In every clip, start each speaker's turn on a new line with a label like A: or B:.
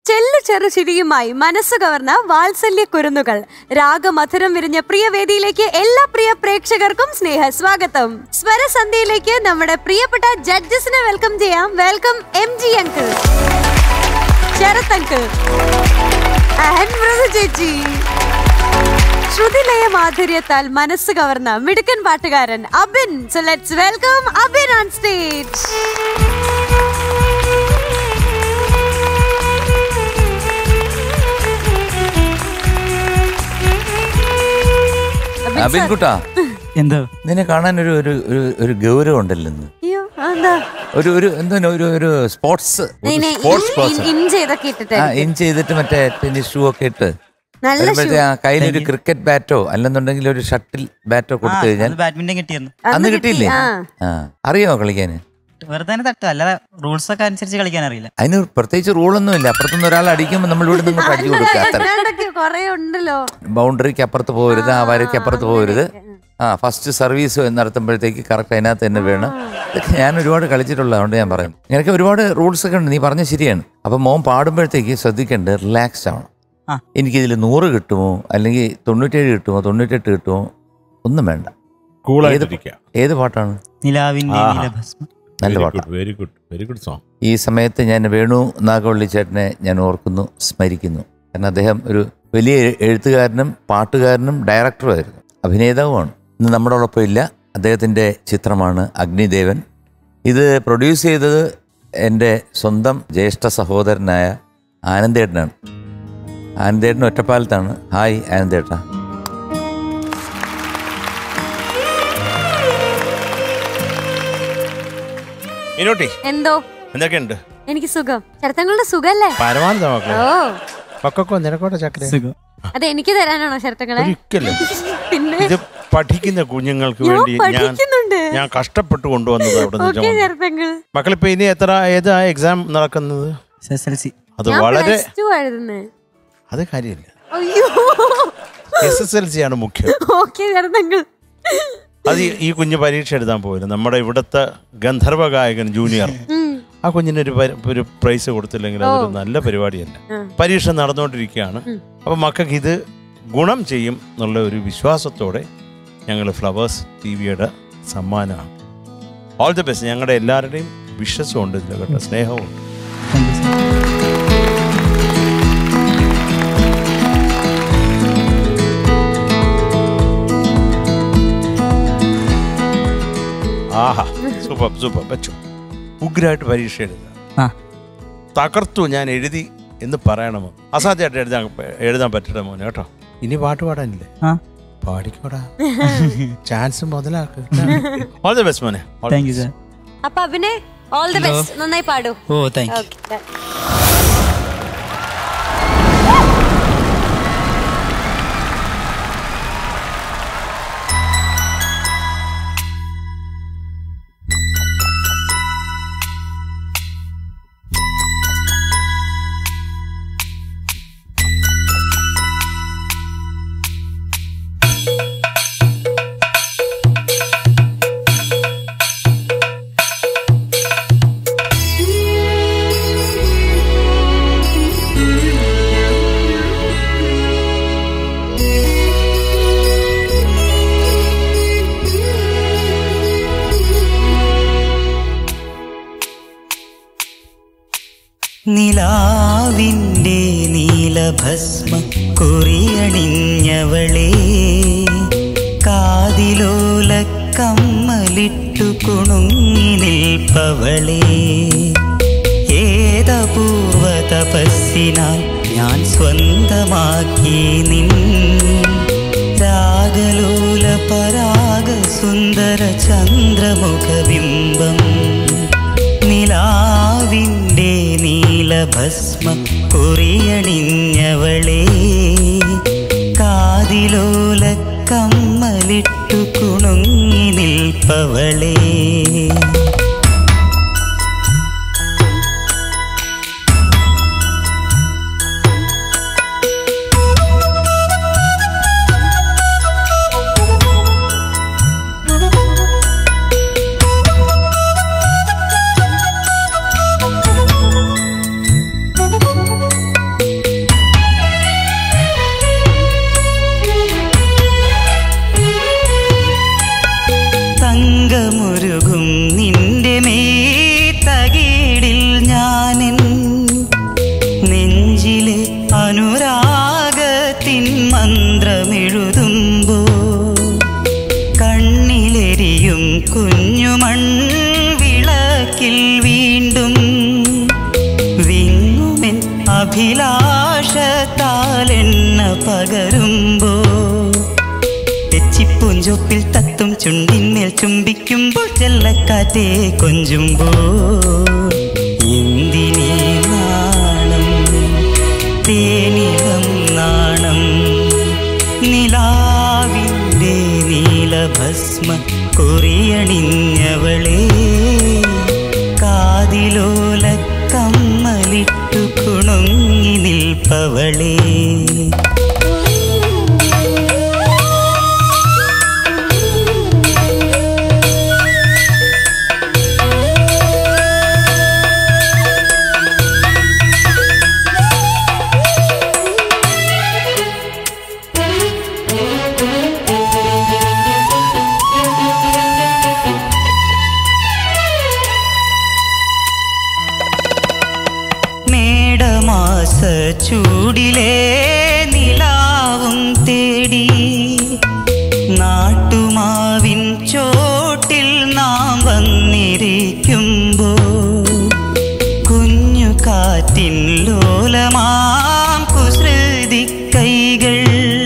A: ചെല്ലു ചെറുചിരിയുമായി മനസ്സ് കവർന്ന വാത്സല്യ കുരുന്നുകൾ രാഗമധുരം വിരിഞ്ഞ പ്രിയ വേദിയിലേക്ക് എല്ലാ പ്രിയ പ്രേക്ഷകർക്കും സ്നേഹ സ്വാഗതം സ്വരസന്ധ്യയിലേക്ക് നമ്മുടെ പ്രിയപ്പെട്ട ജഡ്ജസിനെ വെൽക്കം ചെയ്യാം welcome M G uncle Sharath uncle and Mridu ചേച്ചി ശ്രുതിലയ മാധുര്യത്താൽ മനസ്സ് കവർന്ന മിടുക്കൻ പാട്ടുകാരൻ Abin so let's welcome Abin on stage
B: അബിൻകുട്ടാ
C: എന്തോ
B: നിന്നെ കാണാൻ ഒരു ഒരു ഒരു- ഒരു ഗൗരവം ഉണ്ടല്ലോ ഇന്ന്
A: അയ്യോ എന്താ
B: ഒരു ഒരു എന്തോ ഒരു ഒരു സ്പോർട്സ്
A: ഇതിനെ
B: സ്പോർട്സ്
A: ഇൻ-
B: പേഴ്സൺ
A: ഇൻ ചെയ്തൊക്കെ ഇട്ടിട്ട്
B: ആ ഇൻ ചെയ്തിട്ട് മറ്റേ ടെന്നീസ് ഷൂ ഒക്കെ ഇട്ട്
A: നല്ല
B: വരുമ്പോഴത്തേ ആ കയ്യിലൊരു ക്രിക്കറ്റ് ബാറ്റോ അല്ലെന്നുണ്ടെങ്കിൽ ഒരു ഷട്ടിൽ ബാറ്റോ കൊടുത്തു കഴിഞ്ഞാൽ
C: ബാഡ്മിന്റൺ കിട്ടിയിരുന്നു
B: അന്ന് കിട്ടിയില്ലേ
A: ആ.
B: ആ അറിയോ കളിക്കാന്
C: വെറുതെ തന്നെ തട്ടും അല്ലാതെ റൂൾസ് ഒക്കെ അനുസരിച്ച് കളിക്കാൻ അറിയില്ല
B: അതിന് പ്രത്യേകിച്ച് റൂളൊന്നും ഇല്ല അപ്പുറത്തുനിന്ന് ഒരാൾ അടിക്കുമ്പോൾ നമ്മൾ ഇവിടെ നിന്ന് അടിച്ചു കൊടുക്കുക അത്ര
A: ഇതിനകത്തൊക്കെ കൊറേ ഉണ്ടല്ലോ
B: ബൗണ്ടറിക്ക് അപ്പുറത്ത് പോകരുത് ആ വരയ്ക്ക് അപ്പുറത്ത് പോകരുത് ആ ഫസ്റ്റ് സർവീസ് നടത്തുമ്പോഴത്തേക്ക് കറക്റ്റ് അതിനകത്ത് തന്നെ വേണം ഇതൊക്കെ ഞാൻ ഒരുപാട് കളിച്ചിട്ടുള്ളത് അതുകൊണ്ട് ഞാൻ പറയും നിനക്ക് ഒരുപാട് റൂൾസ് ഒക്കെ ഉണ്ട് നീ പറഞ്ഞ ശരിയാണ് അപ്പം മോൻ പാടുമ്പോഴത്തേക്ക് ശ്രദ്ധിക്കേണ്ടത് റിലാക്സ്ഡ് ആവണം
C: ആ.
B: എനിക്കിതിൽ നൂറ് കിട്ടുമോ അല്ലെങ്കിൽ തൊണ്ണൂറ്റേഴ് കിട്ടുമോ തൊണ്ണൂറ്റെട്ട് കിട്ടുമോ ഒന്നും വേണ്ട
D: കൂളായിട്ടിരിക്കുക
B: ഏത് പാട്ടാണ്
C: നിലാവിന്റെ
D: ആഹാ.
C: നീലഭസ്മം
B: നല്ല
D: വെരി
B: പാട്ടാണ്
D: good very good very good song
B: ഈ സമയത്ത് ഞാൻ വേണു നാഗവള്ളി ചേട്ടനെ ഞാൻ ഓർക്കുന്നു സ്മരിക്കുന്നു കാരണം അദ്ദേഹം ഒരു വലിയ എഴു- എഴുത്തുകാരനും പാട്ടുകാരനും ഡയറക്ടറുമായിരുന്നു അഭിനേതാവുമാണ് ഇന്ന് നമ്മളോടൊപ്പം ഇല്ല അദ്ദേഹത്തിൻ്റെ ചിത്രമാണ് അഗ്നിദേവൻ ഇത് പ്രൊഡ്യൂസ് ചെയ്തത് എൻ്റെ സ്വന്തം ജ്യേഷ്ഠ സഹോദരനായ ആനന്ദേട്ടനാണ് ആനന്ദേട്ടൻ ഒറ്റപ്പാലത്താണ് ഹായ് ആനന്ദേട്ട
D: ഇനോട്ടി
A: എന്തോ
D: എന്തൊക്കെയുണ്ട്
A: എനിക്ക് സുഖം ശരത്തങ്ങളുടെ സുഖല്ലേ
D: പരമാവധി മക്കളെ
A: ഓ
D: മക്കൾക്കോ നിനക്കോട്ടെ ചക്കര
C: സുഖം
A: അത് എനിക്ക് തരാനാണോ ശരത്തങ്ങളെ
D: ഒരിക്കലും
A: പിന്നെ
D: ഇത് പഠിക്കുന്ന കുഞ്ഞുങ്ങൾക്ക്
A: ഞാൻ
D: വേണ്ടി ഞാൻ
A: പഠിക്കുന്നുണ്ട്
D: ഞാൻ കഷ്ടപ്പെട്ട് കൊണ്ടുവന്നത് അവിടെ
A: ഓക്കെ
D: നിന്ന്
A: ശരത്തങ്ങൾ
D: മക്കളിപ്പോ ഇനി എത്ര ഏതാ എക്സാം നടക്കുന്നത്
C: എസ് എൽ സി
D: അത്
A: ഞാൻ
D: വളരെ
A: പ്ലസ് ടു എഴുതുന്നേ
D: അത് കാര്യമില്ല
A: അയ്യോ
D: എസ് എസ് എൽ സി ആണ് മുഖ്യം
A: ഓക്കെ ശരത്തങ്ങൾ
D: അത് ഈ- ഈ കുഞ്ഞ് പരീക്ഷ എഴുതാൻ പോയത് നമ്മുടെ ഇവിടുത്തെ ഗന്ധർവ ഗായകൻ ജൂനിയർ ആ കുഞ്ഞിന് ഒരു പരി- ഒരു പ്രൈസ് കൊടുത്തില്ലെങ്കിൽ അതൊരു നല്ല പരിപാടിയല്ല
A: ഉം.
D: പരീക്ഷ നടന്നുകൊണ്ടിരിക്കുകയാണ് അപ്പൊ മക്കൾക്ക് ഇത് ഗുണം ചെയ്യും എന്നുള്ള ഒരു വിശ്വാസത്തോടെ ഞങ്ങൾ ഫ്ലവേഴ്സ് ടി വിയുടെ സമ്മാനമാണ് ഓൾ ദി ബെസ്റ്റ് ഞങ്ങളുടെ എല്ലാവരുടെയും വിശ്വസം ഉണ്ട് ഇതിൽ കേട്ടോ സ്നേഹവും ഉണ്ട്
C: താങ്ക് യു സാർ
D: ആഹാ സൂപ്പർ സൂപ്പർ വെച്ചു ഉഗ്രായിട്ട് പരീക്ഷ എഴുതുക
C: ആ
D: തകർത്തു ഞാൻ എഴുതി എന്ന് പറയണമോ അസാധ്യമായിട്ട് എഴുതാൻ എഴുതാൻ പറ്റട്ടെ മോനെ കേട്ടോ ഇനി പാട്ട് പാടാനില്ലേ
C: ആ
D: പാടിക്കോടാ ചാൻസ് മുതലാക്ക് ഓൾ ദി ബെസ്റ്റ് മോനെ All the
C: thank you
D: best.
C: Sir
A: അപ്പൊ അഭിനെ ഓൾ ദി ബെസ്റ്റ് നന്നായി പാടൂ
C: ഓ താങ്ക് യു
A: ഓക്കെ
E: നിലാവിൻ്റെ നീലഭസ്മ കുറിയണിഞ്ഞവളെ കാതിലോല കമ്മലിട്ടു കുണുങ്ങി നിൽപ്പവളെ ഏതപൂർവ തപസ്സിനാൽ ഞാൻ സ്വന്തമാക്കി നിൻ രാഗലോല പരാഗ സുന്ദര ചന്ദ്രമുഖബിംബം നിലാവിൻ്റെ നീലഭസ്മ കുറിയണിഞ്ഞവളെ കാതിലോല കമ്മലിട്ടു കുണുങ്ങി നിൽപ്പവളേ അഭിലാഷത്താലെണ്ണ പകരുമ്പോ തെച്ചിപ്പൂഞ്ചൊപ്പിൽ തത്തും ചുണ്ടിന്മേൽ ചുംബിക്കുമ്പോൾ ചെല്ലക്കാറ്റേ കൊഞ്ചുമ്പോ എന്തിനീ നാണം തേനിളം നാണം നിലാവിൻ്റെ നീലഭസ്മ കൊറിയണിഞ്ഞവളേ കാതിലോല കമ്മലിട്ടു കുണുങ്ങി നിൽപ്പവളേ മേടമാസ ചൂടിലേ നിലാവും തേടി നാട്ടുമാവിൻ ചോട്ടിൽ നാം വന്നിരിക്കുമ്പോ കുഞ്ഞു കാറ്റിൻ ലോലമാം കുസൃതി കൈകൾ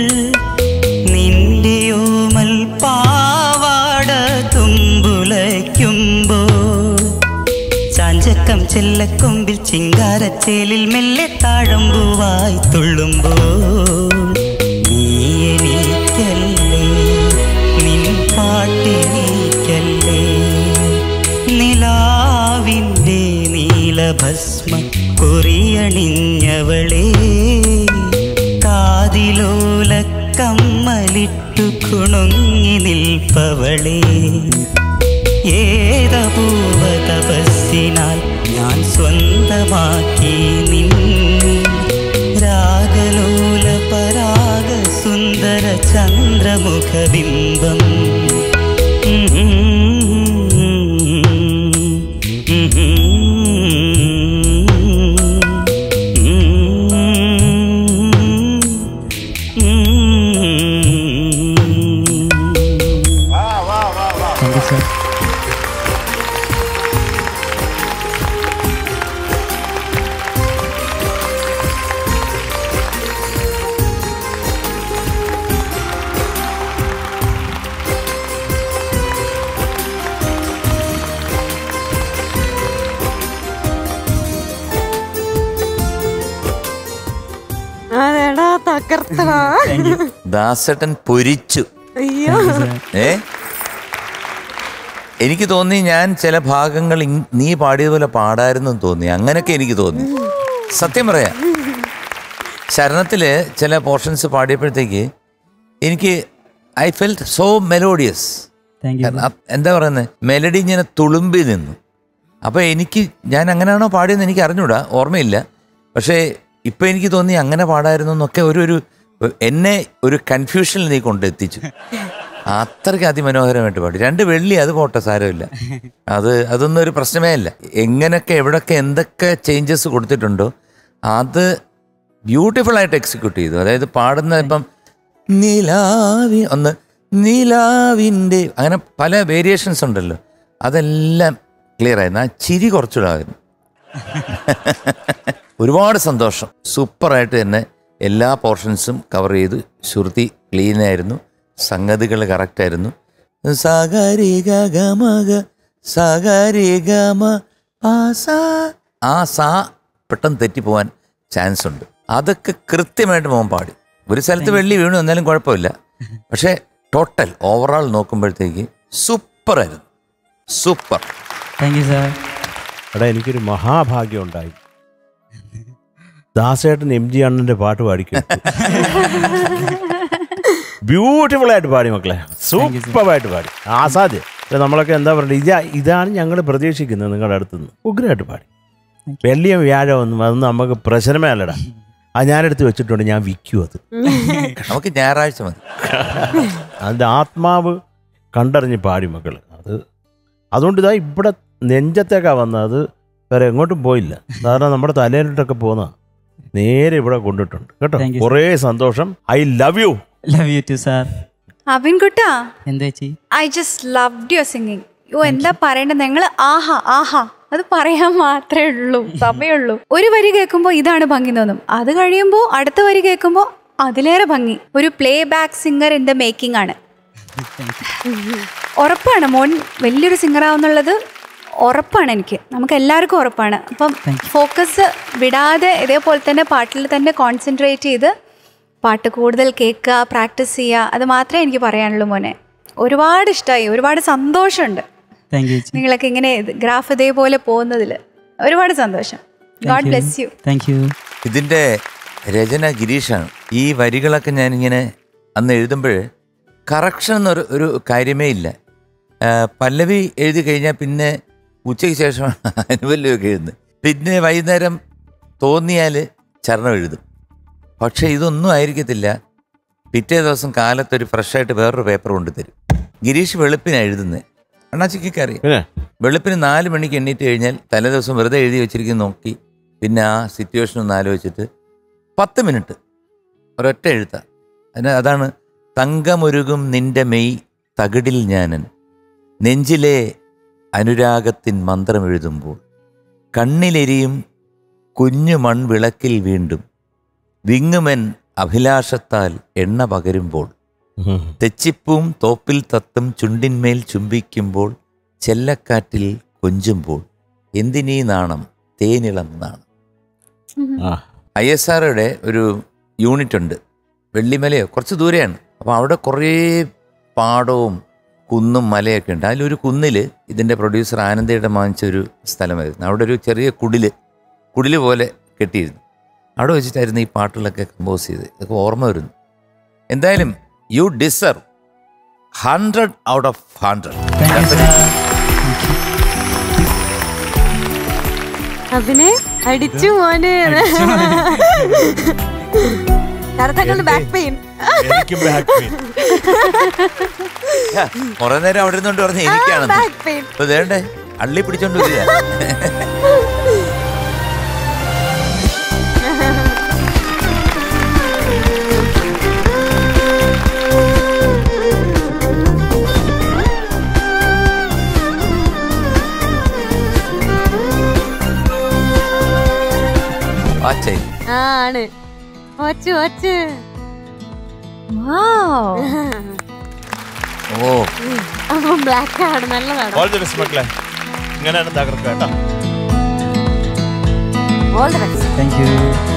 E: നിന്റെയോമൽ പാവാട തുമ്പുലയ്ക്കുമ്പോ ചാഞ്ചക്കം ചെല്ലക്കൊമ്പിൽ ചിങ്കാരച്ചേലിൽ മെല്ലെ താഴമ്പൂവായി തുള്ളുമ്പോൾ നീ എനിക്കല്ലേ നിൻ പാട്ടെനിക്കല്ലേ നിലാവിൻ്റെ നീലഭസ്മ കൊറിയണിഞ്ഞവളേ കാതിലോല കമ്മലിട്ടു കുണുങ്ങി നിൽപ്പവളേ ഏതപൂവ തപസ്സിനാൽ ഞാൻ സ്വന്തമാക്കി നിൻ രാഗലോല പരാഗ സുന്ദര ചന്ദ്രമുഖബിംബം
C: താങ്ക് യു സാർ
A: അതെടാ തകർത്തടാ
C: താങ്ക് യു
B: ദാസേട്ടൻ പൊരിച്ചു
A: അയ്യോ
B: ഏ എനിക്ക് തോന്നി ഞാൻ ചില ഭാഗങ്ങൾ ഇങ്- നീ പാടിയതുപോലെ പാടായിരുന്നു തോന്നി അങ്ങനെയൊക്കെ എനിക്ക് തോന്നി സത്യം പറയാം ശരണത്തില് ചില പോർഷൻസ് പാടിയപ്പോഴത്തേക്ക് എനിക്ക് I felt so melodious
C: thank you
B: കാരണം അ- എന്താ പറയുന്നത് മെലഡി ഇങ്ങനെ തുളുമ്പി നിന്നു അപ്പോൾ എനിക്ക് ഞാൻ അങ്ങനെയാണോ പാടിയെന്ന് എനിക്ക് അറിഞ്ഞൂടാ ഓർമ്മയില്ല പക്ഷേ ഇപ്പം എനിക്ക് തോന്നി അങ്ങനെ പാടായിരുന്നു എന്നൊക്കെ ഒരു ഒരു എന്നെ ഒരു കൺഫ്യൂഷനിൽ നീ കൊണ്ടെത്തിച്ചു അത്രയ്ക്ക് അതിമനോഹരമായിട്ട് പാടി രണ്ട് വെള്ളി അത് പോട്ടെ സാരമില്ല അത് അതൊന്നും ഒരു പ്രശ്നമേ അല്ല എങ്ങനെയൊക്കെ എവിടൊക്കെ എന്തൊക്കെ ചേഞ്ചസ് കൊടുത്തിട്ടുണ്ടോ അത് ബ്യൂട്ടിഫുൾ ആയിട്ട് എക്സിക്യൂട്ട് ചെയ്തു അതായത് പാടുന്ന ഇപ്പം നിലാവി ഒന്ന് നിലാവിൻ്റെ അങ്ങനെ പല വേരിയേഷൻസ് ഉണ്ടല്ലോ അതെല്ലാം ക്ലിയർ ആയിരുന്നു ആ ചിരി കുറച്ചുകൂടായിരുന്നു ഒരുപാട് സന്തോഷം സൂപ്പറായിട്ട് തന്നെ എല്ലാ പോർഷൻസും കവർ ചെയ്തു ശ്രുതി ക്ലീൻ ആയിരുന്നു സംഗതികൾ കറക്റ്റായിരുന്നു സഗരി ഗമക സഗരി ഗമ ആ സാ ആ സാ പെട്ടെന്ന് തെറ്റിപ്പോവാൻ ചാൻസ് ഉണ്ട് അതൊക്കെ കൃത്യമായിട്ട് മോൻ പാടി ഒരു സ്ഥലത്ത് വെള്ളി വീണു എന്നാലും കുഴപ്പമില്ല പക്ഷേ ടോട്ടൽ ഓവറോൾ നോക്കുമ്പോഴത്തേക്ക് സൂപ്പറായിരുന്നു സൂപ്പർ
C: താങ്ക് യു സാർ
D: എടാ എനിക്കൊരു മഹാഭാഗ്യം ഉണ്ടായി ദാസേട്ടൻ എം ജി അണ്ണന്റെ പാട്ട് പാടിക്കും ബ്യൂട്ടിഫുൾ ആയിട്ട് പാടി മക്കളെ സൂപ്പറായിട്ട് പാടി ആസാദ്യ ഇത് നമ്മളൊക്കെ എന്താ പറയുക ഇതാ ഇതാണ് ഞങ്ങൾ പ്രതീക്ഷിക്കുന്നത് നിങ്ങളുടെ അടുത്തുനിന്ന് ഉഗ്രമായിട്ട് പാടി വെള്ളിയും വ്യാഴം ഒന്നും അതൊന്നും നമുക്ക് പ്രശ്നമേ അല്ലടാ ആ ഞാനെടുത്ത് വെച്ചിട്ടുണ്ട് ഞാൻ വിൽക്കും അത്
B: നമുക്ക് ഞായറാഴ്ച മതി
D: അതിൻ്റെ ആത്മാവ് കണ്ടറിഞ്ഞ് പാടി മക്കൾ അത് അതുകൊണ്ട് ഇതാ ഇവിടെ നെഞ്ചത്തേക്കാ വന്നത് അത് വേറെ എങ്ങോട്ടും പോയില്ല സാധാരണ നമ്മുടെ തലയിലിട്ടൊക്കെ പോന്ന നേരെ ഇവിടെ കൊണ്ടിട്ടുണ്ട് കേട്ടോ
C: Thank you, sir.
D: കുറേ സന്തോഷം I love you
C: love you too sir
F: അവിൻകുട്ടാ
C: എന്താ ചേച്ചി
F: I just loved your singing യോ എന്താ പറയണ്ടത് നിങ്ങൾ ആഹാ ആഹാ അത് പറയാൻ മാത്രമേ ഉള്ളൂ സമയമുള്ളൂ ഒരു വരി കേൾക്കുമ്പോൾ ഇതാണ് ഭംഗി തോന്നും അത് കഴിയുമ്പോൾ അടുത്ത വരി കേൾക്കുമ്പോൾ അതിലേറെ ഭംഗി ഒരു playback singer in the making ആണ് ഉറപ്പാണ് മോൻ വലിയൊരു സിംഗർ ആവുന്നുള്ളത് ഉറപ്പാണ് എനിക്ക് നമുക്ക് എല്ലാവർക്കും ഉറപ്പാണ് അപ്പം ഫോക്കസ് വിടാതെ ഇതേപോലെ തന്നെ പാട്ടിൽ തന്നെ കോൺസെൻട്രേറ്റ് ചെയ്ത് പാട്ട് കൂടുതൽ കേൾക്കുക പ്രാക്ടീസ് ചെയ്യുക അത് മാത്രമേ എനിക്ക് പറയാനുള്ളൂ മോനെ ഒരുപാട് ഇഷ്ടമായി ഒരുപാട് സന്തോഷമുണ്ട്
C: താങ്ക് യു
F: നിങ്ങളൊക്കെ ഇങ്ങനെ ഗ്രാഫ് ഇതേപോലെ പോകുന്നതിൽ ഒരുപാട് സന്തോഷം God bless you
C: thank you
B: ഇതിൻ്റെ രചന ഗിരീഷാണ് ഈ വരികളൊക്കെ ഞാനിങ്ങനെ അന്ന് എഴുതുമ്പോൾ കറക്ഷൻ എന്നൊരു ഒരു കാര്യമേ ഇല്ല ആ, പല്ലവി എഴുതി കഴിഞ്ഞാൽ പിന്നെ ഉച്ചയ്ക്ക് ശേഷമാണ് അനുവല്ലൊക്കെ എഴുതുന്നത് പിന്നെ വൈകുന്നേരം തോന്നിയാൽ ചരണം എഴുതും പക്ഷേ ഇതൊന്നും ആയിരിക്കത്തില്ല പിറ്റേ ദിവസം കാലത്തൊരു ഫ്രഷായിട്ട് വേറൊരു പേപ്പർ കൊണ്ടുതരും ഗിരീഷ് വെളുപ്പിനാണ് എഴുതുന്നത് അണ്ണാച്ചിക്കൊക്കെ അറിയാം
D: പിന്നെ
B: വെളുപ്പിന് നാല് മണിക്ക് എണ്ണീറ്റ് കഴിഞ്ഞാൽ തലേദിവസം വെറുതെ എഴുതി വെച്ചിരിക്കുന്ന നോക്കി പിന്നെ ആ സിറ്റുവേഷൻ ഒന്ന് ആലോചിച്ചിട്ട് പത്ത് മിനിറ്റ് ഒരൊറ്റ എഴുത്ത അതിന് അതാണ് തങ്കമൊരുകും നിന്റെ മെയ് തകിടിൽ ഞാനൻ നെഞ്ചിലെ അനുരാഗത്തിൻ മന്ത്രം എഴുതുമ്പോൾ കണ്ണിലെരിയും കുഞ്ഞു മൺവിളക്കിൽ വീണ്ടും വിങ്ങുമൻ അഭിലാഷത്താൽ എണ്ണ പകരുമ്പോൾ തെച്ചിപ്പൂം തോപ്പിൽ തത്തും ചുണ്ടിന്മേൽ ചുംബിക്കുമ്പോൾ ചെല്ലക്കാറ്റിൽ കൊഞ്ചുമ്പോൾ എന്തിനീ നാണം തേനിളം നാണം
D: ആ
B: ഐ എസ് ആറുടെ ഒരു യൂണിറ്റ് ഉണ്ട് വെള്ളിമലയോ കുറച്ച് ദൂരെയാണ് അപ്പോൾ അവിടെ കുറേ പാടവും കുന്നും മലയൊക്കെ ഉണ്ട് അതിലൊരു കുന്നിൽ ഇതിൻ്റെ പ്രൊഡ്യൂസർ ആനന്ദയുടെ വാങ്ങിച്ച ഒരു സ്ഥലമായിരുന്നു അവിടെ ഒരു ചെറിയ കുടില് കുടില് പോലെ കെട്ടിയിരുന്നു അവിടെ വെച്ചിട്ടായിരുന്നു ഈ പാട്ടുകളൊക്കെ കമ്പോസ് ചെയ്ത് ഇതൊക്കെ ഓർമ്മ വരുന്നു എന്തായാലും you deserve hundred out of hundred
A: അതിനെ അടിച്ചു മോനെ കറുത്തങ്ങളുടെ ബാക്ക് പെയിൻ
D: എനിക്ക് back pain.
B: കുറെ നേരം അവിടെ ഇരുന്നോണ്ട് പറഞ്ഞ എനിക്കാണെന്ന്
A: ബാക്ക് പെയിൻ
B: ഇപ്പൊ വേണ്ടേ അള്ളി പിടിച്ചോണ്ട് വരിക ആച്ചേ
A: ആ ആണ് ഒച്ചു ഒച്ചു
B: ഓ
A: അപ്പം ബ്ലാക്ക് ആണ് നല്ലതാണ്
D: All the best മക്കളെ ഇങ്ങനെയാണ് തകർക്കുക കേട്ടോ
A: all the best
C: thank you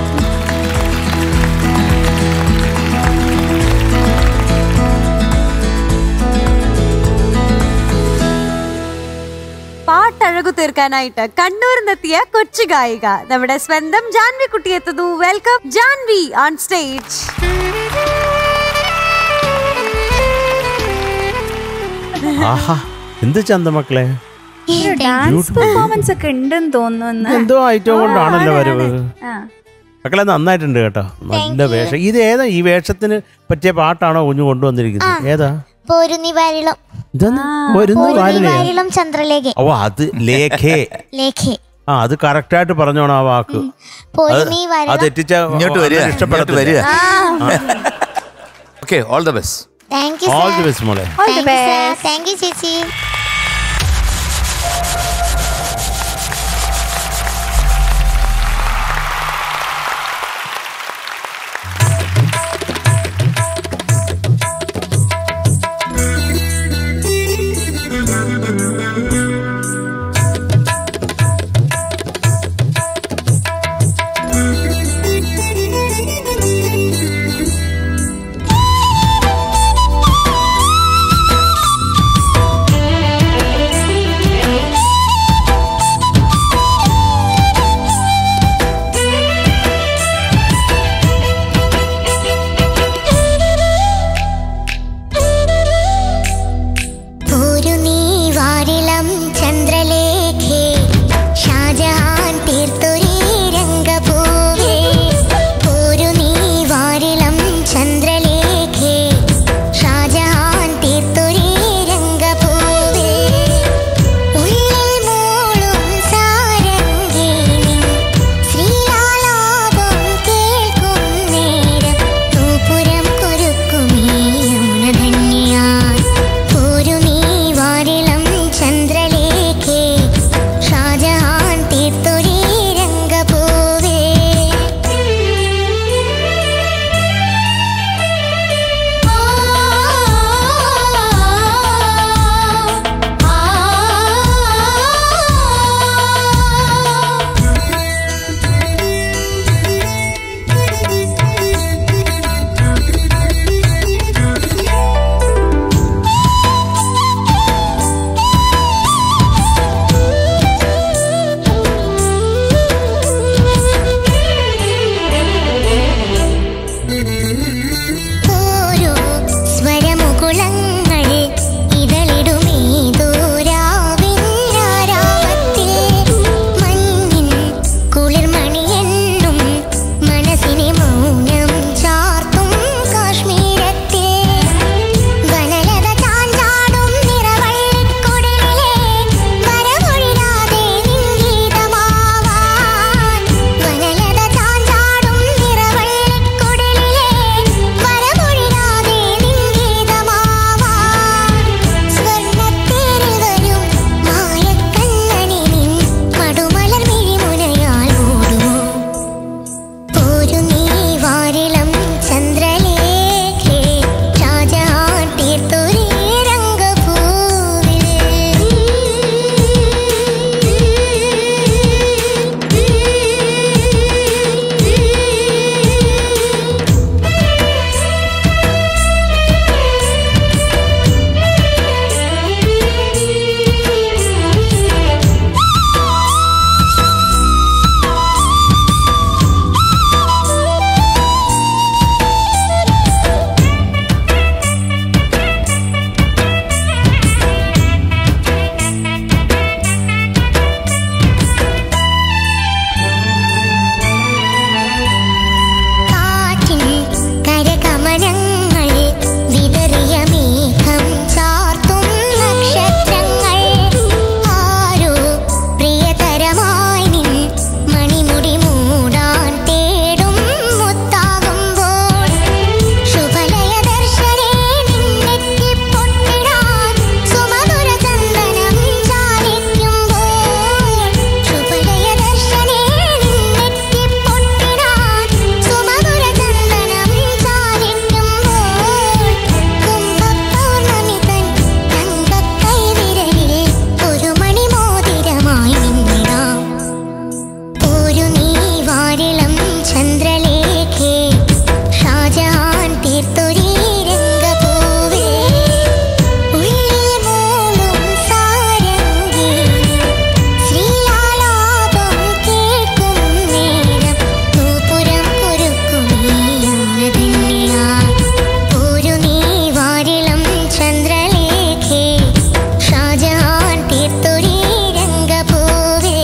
A: പാട്ടഴകു തീർക്കാനായിട്ട് കണ്ണൂരിൽ നിന്നെത്തിയ കൊച്ചു ഗായിക നമ്മുടെ സ്വന്തം ജാൻവി കുട്ടി എത്തുന്നു വെൽക്കം ജാൻവി ഓൺ സ്റ്റേജ്
D: ആഹാ എന്ത് ചന്ത മക്കളെ
F: ഡാൻസ് പെർഫോമൻസ് ഒക്കെ ഉണ്ടെന്ന് തോന്നുന്നു
D: എന്തോ ഐറ്റം കൊണ്ടാണല്ലോ വരവ്
F: ആ.
D: മക്കളെ നന്നായിട്ടുണ്ട് കേട്ടോ നല്ല വേഷം ഇത് ഏതാ ഈ വേഷത്തിന് പറ്റിയ പാട്ടാണോ കുഞ്ഞു കൊണ്ടുവന്നിരിക്കുന്നത് ഏതാ
G: പോരുന്നി വാരിളം
D: ഇതെന്താ? വരുന്നു
G: പോരുന്നി
D: വാലിനെ
G: വാരിളം ചന്ദ്രലേഖ
D: ഓ അത് ലേഖേ
G: ലേഖേ
D: ആ അത് കറക്റ്റ് ആയിട്ട് പറഞ്ഞോണം ആ വാക്ക് അത്
G: പോരുന്നി
D: അത്
G: വാരിളം
D: തെറ്റിച്ച
B: ഇങ്ങോട്ട് വരിക ഇങ്ങോട്ട്
D: ഇഷ്ടപ്പെടത്തില്ല
B: വരിക okay all the best
G: thank you
D: all the best മോളെ
F: All the best.
G: Thank you ചേച്ചി
H: ും
G: ചന്ദനങ്ങൾ വിതറിയ മേഘം ചാർത്തും നക്ഷത്രങ്ങൾ ആരോ പ്രിയതരമായി നിൻ മണിമുടി മൂടാൻ തേടും മുത്താകുമ്പോൾ ശുഭലയ ദർശനേ നിന്നെത്തി പൊട്ടിടാൻ സുമധുര ചന്ദനം ചാലിക്കുമ്പോൾ ശുഭലയ ദർശനേ നിന്നെത്തി പൊട്ടിടാൻ സുമധുര ചന്ദനം ചാലിക്കുമ്പോൾ കുംഭപൗർണമി തൻ തങ്കക്കൈ വിരലിൽ ഒരു മണിമോതിരമായി നിന്നിടാം ഒരു നീ വാരിളം ചന്ദ്രലേഖേ ഷാജഹാൻ തീർത്തൊരീ രംഗപൂവേ ഉള്ളിൽ മൂളും സാരംഗി ശ്രീലാലാപം കേൾക്കും നേരം നൂപുരം കുരുക്കുമീയങ്ങതന്നെയാ ഒരു നീ വാരിളം ചന്ദ്രലേഖേ ഷാജഹാൻ തീർത്തൊരീ രംഗപൂവേ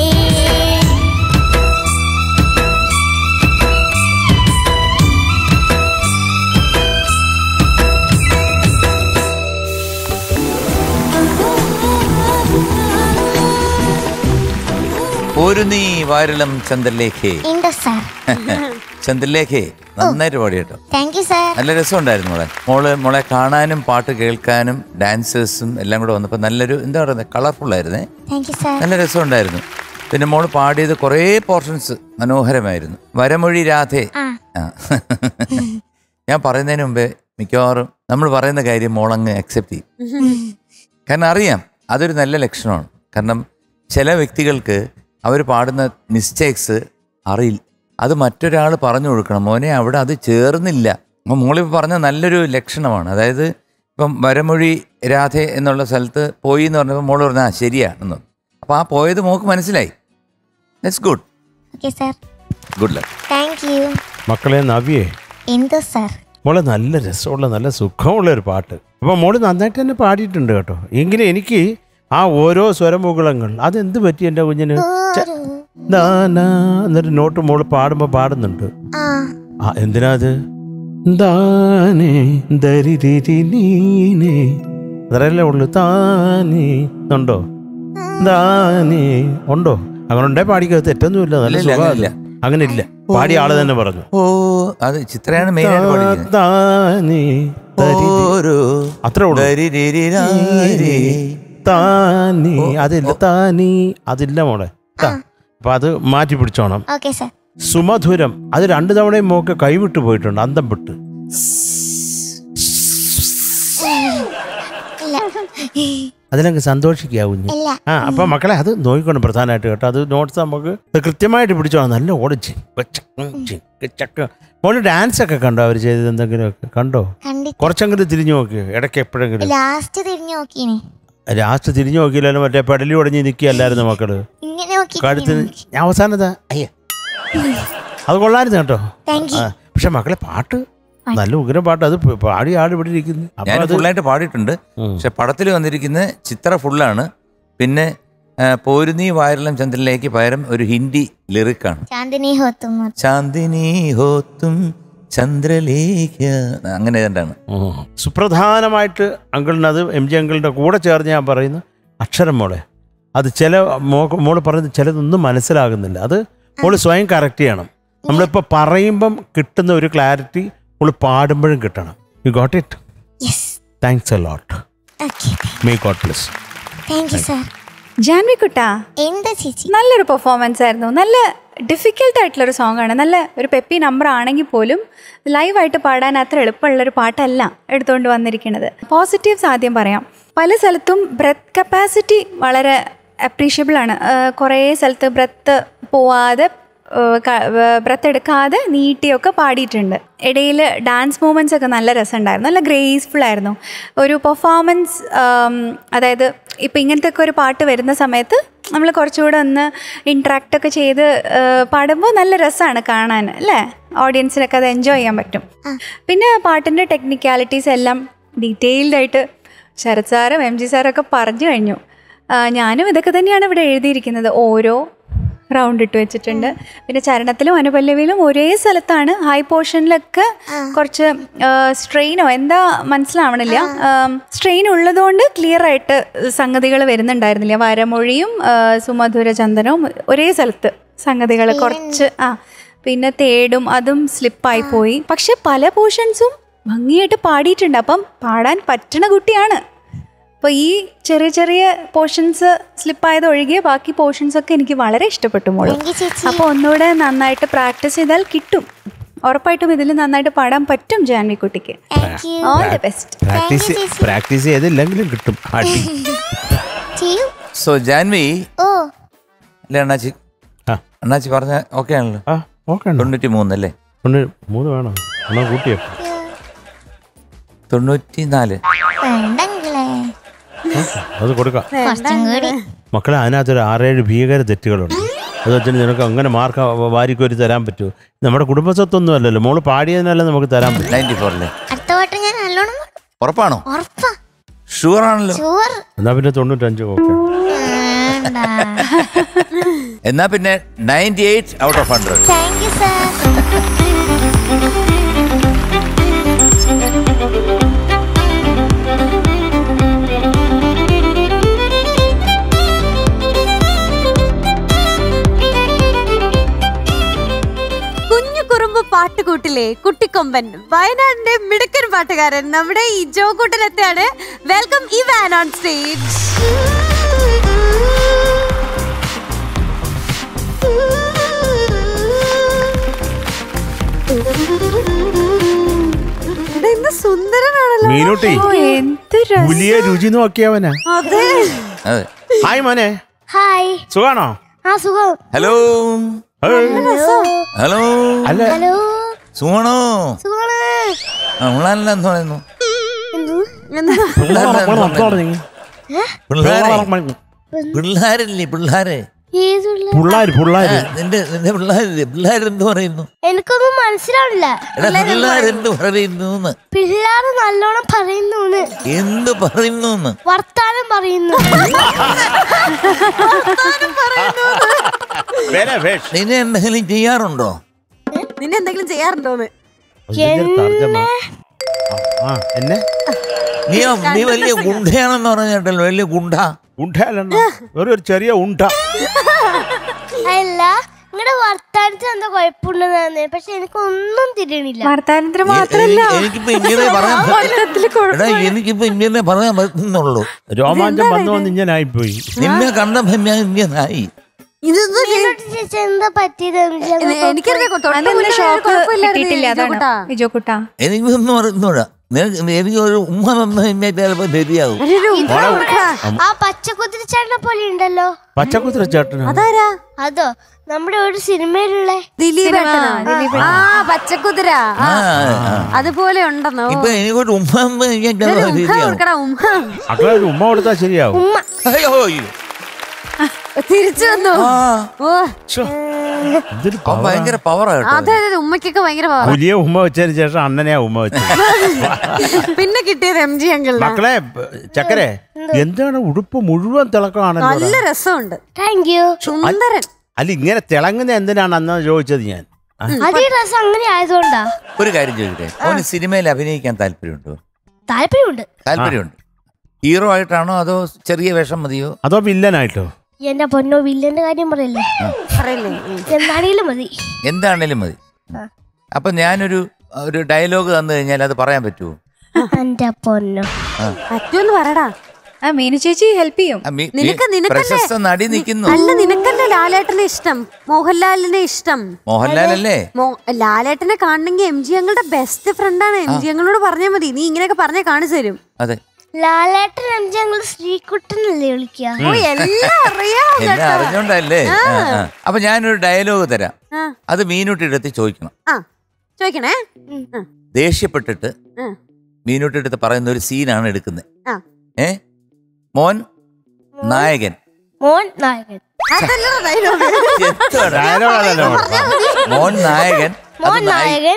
B: ഒരു നീ വാരളം ചന്ദ്രലേഖേ
G: ഉണ്ട് സാർ
B: ചന്ദ്രലേഖേ നന്നായിട്ട് പാടി കേട്ടോ
G: താങ്ക് യു സാർ
B: നല്ല രസമുണ്ടായിരുന്നു മോളെ മോള് മോളെ കാണാനും പാട്ട് കേൾക്കാനും ഡാൻസേഴ്സും എല്ലാം കൂടെ വന്നപ്പോൾ നല്ലൊരു എന്താ പറയുന്നത് കളർഫുൾ ആയിരുന്നേ
G: താങ്ക് യു സാർ
B: നല്ല രസമുണ്ടായിരുന്നു പിന്നെ മോള് പാടിയത് കുറേ പോർഷൻസ് മനോഹരമായിരുന്നു വരമൊഴി രാധേ
G: ആ.
B: ആ. ഞാൻ പറയുന്നതിന് മുമ്പേ മിക്കവാറും നമ്മൾ പറയുന്ന കാര്യം മോളങ്ങ് അക്സെപ്റ്റ് ചെയ്യും കാരണം അറിയാം അതൊരു നല്ല ലക്ഷണമാണ് കാരണം ചില വ്യക്തികൾക്ക് അവർ പാടുന്ന മിസ്റ്റേക്സ് അറിയില്ല അത് മറ്റൊരാൾ പറഞ്ഞു കൊടുക്കണം മോനെ അവിടെ അത് ചേർന്നില്ല അപ്പം മോളിപ്പോൾ പറഞ്ഞ നല്ലൊരു ലക്ഷണമാണ് അതായത് ഇപ്പം വരമൊഴി രാധ എന്നുള്ള സ്ഥലത്ത് പോയി എന്ന് പറഞ്ഞപ്പോൾ മോള് പറഞ്ഞാൽ ആ ശരിയാണെന്ന് അപ്പോൾ ആ പോയത് മോക്ക് മനസ്സിലായി it's good
G: okay sir
B: good luck
G: thank you
D: മക്കളെ നവ്യേ
G: എന്തോ സാർ
D: മോളെ നല്ല രസമുള്ള നല്ല സുഖമുള്ള ഒരു പാട്ട് അപ്പോൾ മോള് നന്നായിട്ട് തന്നെ പാടിയിട്ടുണ്ട് കേട്ടോ എങ്കിലും എനിക്ക് ആ ഓരോ സ്വരമുകളങ്ങൾ അതെന്ത് പറ്റി എൻ്റെ കുഞ്ഞിന് ച- ദാ നാ എന്നൊരു നോട്ട് മോള് പാടുമ്പോൾ പാടുന്നുണ്ട്
G: ആ
D: ആ എന്തിനാ അത് ദാനേ ദരിരിരി നീനേ അതല്ലേ ഉള്ളു താനേ ഉണ്ടോ ദാനേ ഉണ്ടോ അങ്ങനെ ഉണ്ടേ പാടിക്കത് തെറ്റൊന്നുമില്ല നല്ല
B: ഇല്ല,
D: സുഖം
B: അങ്ങനില്ല.
D: അങ്ങനെ ഇല്ല പാടിയ ആള് തന്നെ പറഞ്ഞു
B: ഓ അത് ചിത്രയാണ് മെയിനായിട്ട് പാടിക്കുന്നത്
D: താനേ ദരിരി
B: ഓരോ
D: അത്രേ ഉള്ളൂ
B: ദരിരിരിരാരി.
D: താനേ അതില്ല താനീ അതില്ല മോളെ താ. അപ്പൊ അത് മാറ്റി പിടിച്ചോണം
G: ഓക്കെ സാർ
D: സുമധുരം അത് രണ്ടു തവണയും മോക്ക് കൈവിട്ട് പോയിട്ടുണ്ട് അന്തം വിട്ട്
G: ഇല്ല
D: അതിലങ്ങ് സന്തോഷിക്കുക കുഞ്ഞ്
G: ഇല്ല
D: ആ അപ്പൊ മക്കളെ അത് നോക്കിക്കൊണ്ട് പ്രധാനമായിട്ട് കേട്ടോ അത് നോട്ട്സ് നമുക്ക് ഇത് കൃത്യമായിട്ട് പിടിച്ചോണം നല്ല ഓടിച്ച് ചക്ക മോള് ഡാൻസ് ഒക്കെ കണ്ടോ അവർ ചെയ്തത് എന്തെങ്കിലും ഒക്കെ കണ്ടോ
G: കണ്ടി
D: കുറച്ചെങ്കിലും തിരിഞ്ഞു നോക്കി ഇടയ്ക്ക് എപ്പോഴെങ്കിലും
G: ലാസ്റ്റ് തിരിഞ്ഞു നോക്കീനെ
D: ലാസ്റ്റ് തിരിഞ്ഞു നോക്കിയില്ലല്ലോ മറ്റേ പെടലി ഉടഞ്ഞ് നിൽക്കുകയല്ലായിരുന്നു മക്കള്
G: ഇങ്ങനെ നോക്കി
D: കഴുത്തിന് ഞാൻ അവസാനതാ അയ്യ അത് കൊള്ളായിരുന്നു കേട്ടോ
G: താങ്ക് യു
D: ആ, പക്ഷെ മക്കളെ പാട്ട് നല്ല ഉഗ്രം പാട്ട് അത് പാടി ആട് ഇവിടെ ഇരിക്കുന്നു അപ്പൊ
B: ഞാൻ
D: അത്
B: ഫുള്ളായിട്ട് പാടിയിട്ടുണ്ട്
D: ഉം.
B: പക്ഷെ പടത്തിൽ വന്നിരിക്കുന്ന ചിത്ര ഫുള്ളാണ് പിന്നെ ആ, പോരുന്നീ വായരളം ചന്ദ്രനിലേക്ക് പകരം ഒരു ഹിന്ദി ലിറിക്കാണ്
G: ചാന്ദിനി ഹോത്തും
B: ചാന്ദിനി ഹോത്തും ചന്ദ്രലേഖ അങ്ങനെ ഏതാണ്ടാണ്
D: ഉം. സുപ്രധാനമായിട്ട് അങ്കിളിന് അത് എം ജി അങ്കിളിൻ്റെ കൂടെ ചേർന്ന് ഞാൻ പറയുന്നു അക്ഷരം മോളെ അത് ചില മോക്ക് മോള് പറയുന്നത് ചിലതൊന്നും മനസ്സിലാകുന്നില്ല അത് മോള് സ്വയം കറക്റ്റ് ചെയ്യണം നമ്മളിപ്പോൾ പറയുമ്പം കിട്ടുന്ന ഒരു ക്ലാരിറ്റി മോള് പാടുമ്പോഴും കിട്ടണം you got it
G: yes
D: thanks a lot
G: okay
D: may God bless
G: thank you sir
F: Janvi കുട്ടാ
G: എന്താ ചേച്ചി
F: നല്ലൊരു പെർഫോമൻസ് ആയിരുന്നു നല്ല ഡിഫിക്കൽട്ട് ആയിട്ടുള്ളൊരു സോങ് ആണ് നല്ല ഒരു പെപ്പി നമ്പർ ആണെങ്കിൽ പോലും ലൈവായിട്ട് പാടാൻ അത്ര എളുപ്പമുള്ളൊരു പാട്ടല്ല എടുത്തുകൊണ്ട് വന്നിരിക്കുന്നത് പോസിറ്റീവ്സ് ആദ്യം പറയാം പല സ്ഥലത്തും ബ്രെത്ത് കപ്പാസിറ്റി വളരെ അപ്രീഷ്യബിൾ ആണ് ആഹ് കുറേ സ്ഥലത്ത് ബ്രെത്ത് പോവാതെ ബ്രത്ത് എടുക്കാതെ നീട്ടിയൊക്കെ പാടിയിട്ടുണ്ട് ഇടയിൽ ഡാൻസ് മൂവ്മെൻറ്റ്സ് ഒക്കെ നല്ല രസമുണ്ടായിരുന്നു നല്ല ഗ്രേസ്ഫുൾ ആയിരുന്നു ഒരു പെർഫോമൻസ് അതായത് ഇപ്പം ഇങ്ങനത്തെ ഒക്കെ ഒരു പാട്ട് വരുന്ന സമയത്ത് നമ്മൾ കുറച്ചുകൂടെ ഒന്ന് ഇൻട്രാക്റ്റ് ഒക്കെ ചെയ്ത് ആഹ് പാടുമ്പോൾ നല്ല രസമാണ് കാണാൻ അല്ലേ ഓഡിയൻസിനൊക്കെ അത് എൻജോയ് ചെയ്യാൻ പറ്റും പിന്നെ പാട്ടിൻ്റെ ടെക്നിക്കാലിറ്റീസ് എല്ലാം ഡീറ്റെയിൽഡ് ആയിട്ട് ശരത് സാറും എം ജി സാറൊക്കെ പറഞ്ഞു കഴിഞ്ഞു ആ, ഞാനും ഇതൊക്കെ തന്നെയാണ് ഇവിടെ എഴുതിയിരിക്കുന്നത് ഓരോ റൗണ്ട് ഇട്ട് വെച്ചിട്ടുണ്ട് പിന്നെ ചരണത്തിലും അനുപല്ലവിയിലും ഒരേ സ്ഥലത്താണ് ഹൈ പോർഷനിലൊക്കെ കുറച്ച് സ്ട്രെയിനോ എന്താ മനസ്സിലാവണില്ല സ്ട്രെയിൻ ഉള്ളതുകൊണ്ട് ക്ലിയർ ആയിട്ട് സംഗതികൾ വരുന്നുണ്ടായിരുന്നില്ല വരമൊഴിയും ആ, സുമധുര ചന്ദനവും ഒരേ സ്ഥലത്ത് സംഗതികൾ കുറച്ച് ആ പിന്നെ തേടും അതും സ്ലിപ്പായി പോയി പക്ഷെ പല പോർഷൻസും ഭംഗിയായിട്ട് പാടിയിട്ടുണ്ട് അപ്പം പാടാൻ പറ്റണ കുട്ടിയാണ് അപ്പോൾ ഈ ചെറിയ ചെറിയ പോർഷൻസ് സ്ലിപ്പായത് ഒഴികെ ബാക്കി പോർഷൻസ് ഒക്കെ എനിക്ക് വളരെ ഇഷ്ടപ്പെട്ടു മോള്
G: Thank you, ചേച്ചി.
F: അപ്പോൾ ഒന്നുകൂടെ നന്നായിട്ട് പ്രാക്ടീസ് ചെയ്താൽ കിട്ടും ഉറപ്പായിട്ടും ഇതിൽ നന്നായിട്ട് പാടാൻ പറ്റും ജാൻവി കുട്ടിക്ക്
G: thank you
F: all the best
D: practice
G: ചേച്ചി.
D: പ്രാക്ടീസ് ചെയ്തില്ലെങ്കിലും കിട്ടും അടി
G: ചെയ്യൂ
B: സോ ജാൻവി
G: ഓ
B: അല്ലേ അണ്ണാച്ചി
D: ആ
B: അണ്ണാച്ചി പറഞ്ഞ ഓക്കെ ആണല്ലോ
D: ആ ഓക്കെ ഉണ്ടോ
B: തൊണ്ണൂറ്റി മൂന്നല്ലേ
D: ഒന്ന് മൂന്ന് വേണം എന്നാ കൂട്ടിയോ
B: തൊണ്ണൂറ്റി നാല്
G: വേണ്ടെങ്കിലേ
D: അത് കൊടുക്കാം
G: കുറച്ചും കൂടി
D: മക്കളെ അതിനകത്തൊരു ആറേഴ് ഭീകര തെറ്റുകളുണ്ട് അത് വെച്ചാൽ നിനക്ക് അങ്ങനെ മാർക്ക് വാരിക്കോരി തരാൻ പറ്റുമോ നമ്മുടെ കുടുംബസ്വത്തൊന്നും അല്ലല്ലോ മോള് പാടിയതിനല്ല നമുക്ക് തരാൻ പറ്റും
B: നയൻറ്റി ഫോറിലെ
G: അടുത്ത വട്ടം ഞാൻ നല്ലോണം
B: ഉറപ്പാണോ
G: ഉറപ്പാ
B: ഷുവർ ആണല്ലോ
G: ഷുവർ
D: എന്നാ പിന്നെ തൊണ്ണൂറ്റഞ്ച് ഓക്കെ
G: വേണ്ട
B: എന്നാ പിന്നെ ninety eight out of hundred
G: thank you sir
A: കുഞ്ഞു കുറുമ്പ് പാട്ടുകൂട്ടിലെ കുട്ടിക്കൊമ്പൻ വയനാടിന്റെ മിടുക്കൻ പാട്ടുകാരൻ നമ്മുടെ ഈ ജോകൂട്ടനെത്താണ് വെൽക്കം ഈ വാൻ ഓൺ സ്റ്റേജ് ഇന്ന് സുന്ദരനാണല്ലോ
D: മീനൂട്ടി
F: ഓ എന്ത് രസം
D: പുലിയെ രുചി നോക്കിയവനാ
A: അതെ
B: അതെ
D: ഹായ് മോനെ
G: ഹായ്
D: സുഖാണോ
G: ആ സുഖം
B: ഹലോ
D: ഏയ്.
B: ഹലോ
D: അല്ല
G: ഹലോ
B: സുഖമാണോ
G: സുഖമാണ്
B: നമ്മളല്ല എന്ന് പറയുന്നു
G: എന്തു
A: എന്താ
B: പിള്ളേരെ പിള്ളേരില്ലേ പിള്ളേരെ
G: ഏതുള്ള
D: പിള്ളാര് പിള്ളാര്
B: നിന്റെ നിന്റെ പിള്ളേരില്ലേ പിള്ളേരെന്ത് പറയുന്നു
G: എനിക്കൊന്നും മനസ്സിലാവില്ല
B: എടാ പിള്ളേരെന്ത് പറയുന്നു എന്ന്
G: പിള്ളേർ നല്ലോണം പറയുന്നു
B: എന്ത് പറയുന്നു എന്ന്
G: വർത്താനം പറയുന്നു
D: വേറെ വേഷ്.
B: നിന്നെ എന്തെങ്കിലും ചെയ്യാറുണ്ടോ
A: നിന്നെ എന്തെങ്കിലും ചെയ്യാറുണ്ടോന്ന്
D: അതിന്റെ തർജ്ജമ. ആ, ആ എന്നെ
B: നീ നീ വലിയ ഗുണ്ടയാണെന്ന് പറഞ്ഞിട്ടല്ലോ വലിയ ഗുണ്ട
D: ഉണ്ടല്ലോ വെറും ഒരു ചെറിയ ഉണ്ട
G: അല്ല നിങ്ങളുടെ വർത്താനത്തിന് എന്താ കുഴപ്പമുണ്ടെന്ന് പക്ഷെ എനിക്കൊന്നും തിരിയണില്ല
F: വർത്താനത്തിന്
B: എ-
F: മാത്രല്ല
B: എ- എനിക്കിപ്പോ ഇങ്ങനെ പറയാൻ പറ്റും എടാ എനിക്കിപ്പോ ഇങ്ങനെ പറയാൻ പറ്റുന്നുള്ളൂ
D: രോമാഞ്ചം വന്നു വന്ന് ഇങ്ങനെ ആയിപ്പോയി
B: നിന്നെ കണ്ടപ്പോ ഞാൻ ഇങ്ങനായി
A: ഇതൊന്നും
G: മീനോട്ട് ചേച്ചി എന്താ പറ്റിയത്
A: എനിക്കറിയാം തൊട്ട്
F: അതെന്താ
A: മുന്നേ ഒരു
F: ഷോക്ക്
A: കുഴപ്പമില്ലായിരുന്നു
F: കിട്ടിയിട്ടില്ല
A: ഈ
F: അതാണ്
A: ജോക്കുട്ടാ.
F: വിജോ കുട്ടാ
B: എനിക്കൊന്നും അറിഞ്ഞൂടാ നിനക്ക് എനിക്ക് ഒരു ഉമ്മ തന്നു കഴിഞ്ഞാൽ ചിലപ്പോ ശരിയാവും
A: ഒരു ഉമ്മ കൊടുക്കടാ.
G: ആ പച്ചക്കുതിരി ചേട്ടനെ പോലെ ഉണ്ടല്ലോ
D: പച്ചക്കുതിര ചേട്ടനാ
A: അതാരാ
G: അതോ നമ്മുടെ ഒരു സിനിമയിലുള്ള
A: ദിലീപ് ഏട്ടനാ? ആ പച്ചക്കുതിര ആ,
B: ആ, ആ.
A: അതുപോലെ ഉണ്ടെന്നോ
B: ഇപ്പൊ എനിക്കൊരു ഉമ്മ തന്നു കഴിഞ്ഞാൽ ചിലപ്പോ
A: ഒരു ഉമ്മ
B: ശരിയാവും
A: കൊടുക്കടാ ഉമ്മ
D: മക്കളെ ഒരു ഉമ്മ കൊടുത്താൽ ശരിയാവും
B: അയ്യോ അയ്യോ.
A: തിരിച്ചു വന്നു
B: ആ
A: ഓ
D: ശ്ശോ, ഇതൊരു
B: അവൻ
D: പവറാ.
B: ഭയങ്കര പവറാ കേട്ടോ
A: അതെ അതെ ഉമ്മക്കൊക്കെ ഭയങ്കര power ആ.
D: പുലിയെ ഉമ്മ വെച്ചതിന് ശേഷം അണ്ണനെയാ ഉമ്മ വെച്ചത്
A: പിന്നെ കിട്ടിയത് എം ജി അങ്കിളിനാ
D: മക്കളെ ചക്കരെ എന്താണ് ഉടുപ്പ് മുഴുവൻ തിളക്കമാണല്ലോ
A: നല്ല രസമുണ്ട്
G: താങ്ക് യു
A: സുന്ദരൻ
D: അല്ല ഇങ്ങനെ തിളങ്ങുന്ന എന്തിനാണ് അന്ന് ചോദിച്ചത് ഞാൻ ആ,
G: അത് ഈ ഡ്രസ് അങ്ങനെ ആയതുകൊണ്ടാ
B: ഒരു കാര്യം ചോദിക്കട്ടെ അവന് സിനിമയിൽ അഭിനയിക്കാൻ താല്പര്യമുണ്ടോ
G: താല്പര്യമുണ്ട്
B: താല്പര്യമുണ്ട് ഹീറോ ആയിട്ടാണോ അതോ ചെറിയ വേഷം മതിയോ
D: അതോ വില്ലനായിട്ടോ
G: എന്റെ പൊന്നോ വില്ലന്റെ കാര്യം പറയല്ലേ
A: പറയില്ലേ ഉം.
G: എന്നാണെങ്കിലും മതി
B: എന്താണേലും മതി അപ്പൊ ഞാനൊരു ഒരു ഡയലോഗ് തന്നു കഴിഞ്ഞാൽ അത് പറയാൻ പറ്റുമോ
G: എന്റെ പൊന്നോ
A: പറ്റുമെന്ന് പറയടാ
F: ആ മീനു ചേച്ചി ഹെൽപ്പ് ചെയ്യും
B: ആ, മി-
A: നിനക്ക്
B: മി-
A: നിനക്കല്ലേ?
B: പ്രശസ്ത നടി നിൽക്കുന്നു
A: അല്ല നിനക്കല്ലേ ലാലേട്ടനെ ഇഷ്ടം മോഹൻലാലിനെ ഇഷ്ടം
B: മോഹൻലാൽ അല്ലേ
A: മോ- ലാലേട്ടനെ കാണണമെങ്കിൽ എം ജി ഞങ്ങളുടെ ബെസ്റ്റ് ഫ്രണ്ടാണ് എം ജി ഞങ്ങളോട് പറഞ്ഞാൽ മതി നീ ഇങ്ങനെയൊക്കെ പറഞ്ഞാൽ കാണിച്ചു തരും
B: അതെ
G: ലാലേട്ടൻ അഞ്ച് ഞങ്ങൾ ശ്രീകുട്ടനല്ലേ വിളിക്കുക
A: ഓ എല്ലാം അറിയാം
B: എന്നെ
A: കേട്ടോ.
B: അറിഞ്ഞോണ്ടല്ലേ ആ, ആ. അപ്പൊ ഞാനൊരു ഡയലോഗ് തരാം
A: ആ.
B: അത് മീനൂട്ടിയെടുത്ത് ചോദിക്കണം
A: ആ ചോദിക്കണേ ആ,
B: ദേഷ്യപ്പെട്ടിട്ട്
A: ആ.
B: മീനൂട്ടിയെടുത്ത് പറയുന്ന ഒരു സീനാണ് എടുക്കുന്നത്
A: ആ.
B: ഏ മോൻ നായകൻ
G: മോൻ നായകൻ
A: അതല്ലടാ dialogue.
B: എന്താണ്?
D: ഡയലോഗ് അതല്ലോ
B: മോൻ നായകൻ അത്
G: മോൻ
B: നായി-
G: നായകൻ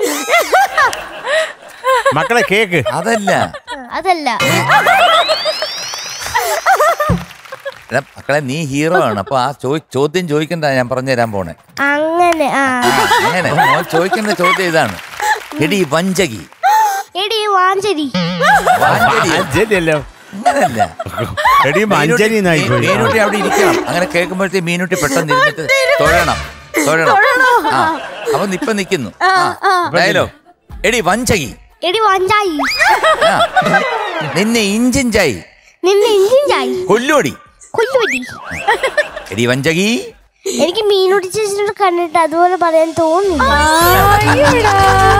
D: മക്കളെ കേക്ക്
B: അതല്ല
G: അതല്ല
B: എടാ, മക്കളെ നീ ഹീറോ ആണ് അപ്പൊ ആ ചോ ചോദ്യം ചോദിക്കണ്ട ഞാൻ പറഞ്ഞുതരാൻ പോണേ
G: അങ്ങനെ ആ
B: ആ, അങ്ങനെ മോൻ ചോദിക്കേണ്ട ചോദ്യം ഇതാണ് എടി വഞ്ചകി
G: എടി വാഞ്ചരി
B: വാഞ്ചടി.
D: അഞ്ജലിയല്ലോ
B: അങ്ങനല്ല
D: എടി മഞ്ജരി എന്നായി പോയി.
B: മീനുട്ടി അവിടെ ഇരിക്കണം അങ്ങനെ കേൾക്കുമ്പോഴത്തേ മീനുട്ടി പെട്ടെന്ന് ഇരുന്നിട്ട് തൊഴണം തൊഴണം ആ അപ്പൊ ഇപ്പൊ നിക്കുന്നു ഡയലോ എടി വഞ്ചകി
G: എടി വാഞ്ചായി
B: ആ. നിന്നെ ഇഞ്ചിഞ്ചായി
G: നിന്നെ ഇഞ്ചിൻ ചായി
B: കൊല്ലുവടി
G: കൊല്ലുപറ്റി
B: എടി വഞ്ചകി
G: എനിക്ക് മീനുട്ടി ചേച്ചിനോട് കണ്ടിട്ട് അതുപോലെ പറയാൻ തോന്നുന്നില്ല
F: അയ്യോടാ.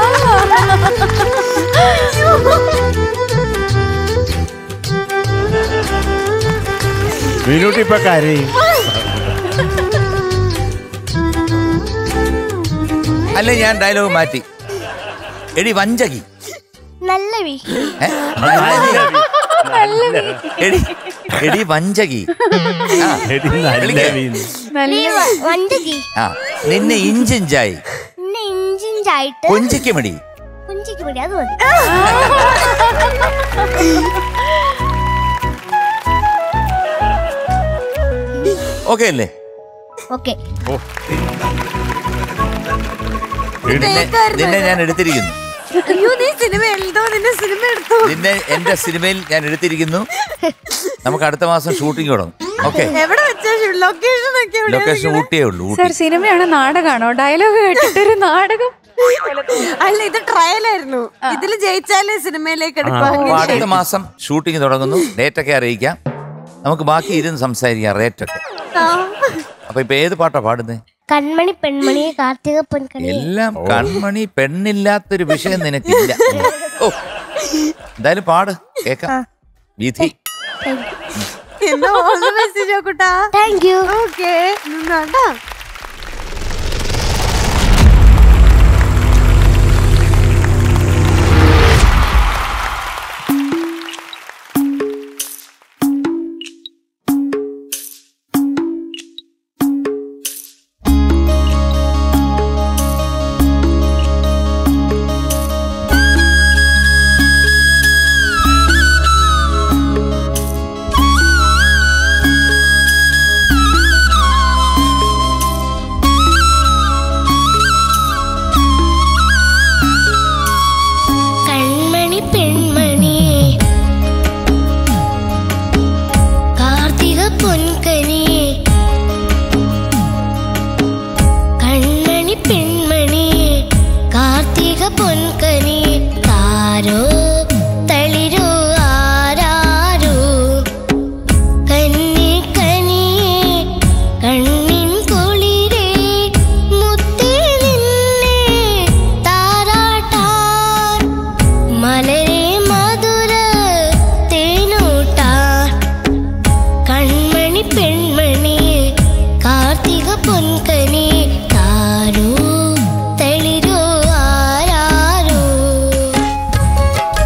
D: മീനൂട്ടി ഇപ്പൊ കരയും
B: അല്ലെ ഞാൻ ഡയലോഗ് മാറ്റി എടി വഞ്ചകി
G: നല്ല വീ
B: ഏ? എടി എടി വഞ്ചകി ആ,
D: എടി നല്ല
B: വിളിക്ക്.
D: മീൻ.
G: എടി വ- വഞ്ചകി
B: ആ നിന്നെ ഇഞ്ചിഞ്ചായി
G: നിന്നെ ഇഞ്ചിൻ ചായിട്ട്
B: കൊഞ്ചിക്കുമടി
G: കുഞ്ചിക്ക് പിടി അത് മതി
B: ഓക്കെ അല്ലേ
G: ഓക്കെ
B: നിന്നെ നിന്നെ ഞാൻ എടുത്തിരിക്കുന്നു
A: അയ്യോ നീ സിനിമ എഴുതോ നിന്റെ സിനിമ എടുത്തോ
B: നിന്നെ എന്റെ സിനിമയിൽ ഞാൻ എടുത്തിരിക്കുന്നു നമുക്ക് അടുത്ത മാസം ഷൂട്ടിംഗ് തുടങ്ങും ഓക്കെ
A: എവിടെ വെച്ചാ ലൊക്കേഷൻ ഒക്കെ എവിടെയാ
B: ലൊക്കേഷൻ ഊട്ടിയേ ഉള്ളൂ
F: സർ
B: ഊട്ടി
F: സിനിമയാണോ നാടകമാണോ ഡയലോഗ് കേട്ടിട്ടൊരു നാടകം
A: അല്ല ഇത് ട്രയൽ ആയിരുന്നു ഇതില് ജയിച്ചാലേ സിനിമയിലേക്ക് എടുക്കും
B: അപ്പൊ
A: അങ്ങനെ
B: അടുത്ത മാസം ഷൂട്ടിംഗ് തുടങ്ങുന്നു ഡേറ്റ് ഒക്കെ അറിയിക്കാം നമുക്ക് ബാക്കി ഇരുന്ന് സംസാരിക്കാം റേറ്റ് ഒക്കെ
A: ആ.
B: അപ്പൊ ഇപ്പൊ ഏത് പാട്ടാ പാടുന്നേ
G: കൺമണി പെൺമണി കാർത്തിക പൊൻകണി
B: എല്ലാം കൺമണി പെണ്ണില്ലാത്തൊരു വിഷയം നിനക്കില്ല ഓ എന്തായാലും പാട് കേക്കാം വിധി
A: എന്നാ all the best ജോക്കുട്ടാ
G: താങ്ക് യു
A: ഓക്കെ നിന്നോട്ടാ
G: കൺമണി പെൺമണി കാർത്തിക പൊൻകനി കൺമണി പെൺമണി കാർത്തിക പൊൻകനി താരോ തളിരോ ആരാരോ കന്നി കനിയേ കണ്ണിൻ കുളിരേ മുത്തേ നിന്നെ താരാട്ടാൻ മലരെ മധുര തേനൂട്ടാൻ കൺമണി പെൺമണി കാർത്തിക പൊൻകനി താരോ തളിരോ ആരാരോ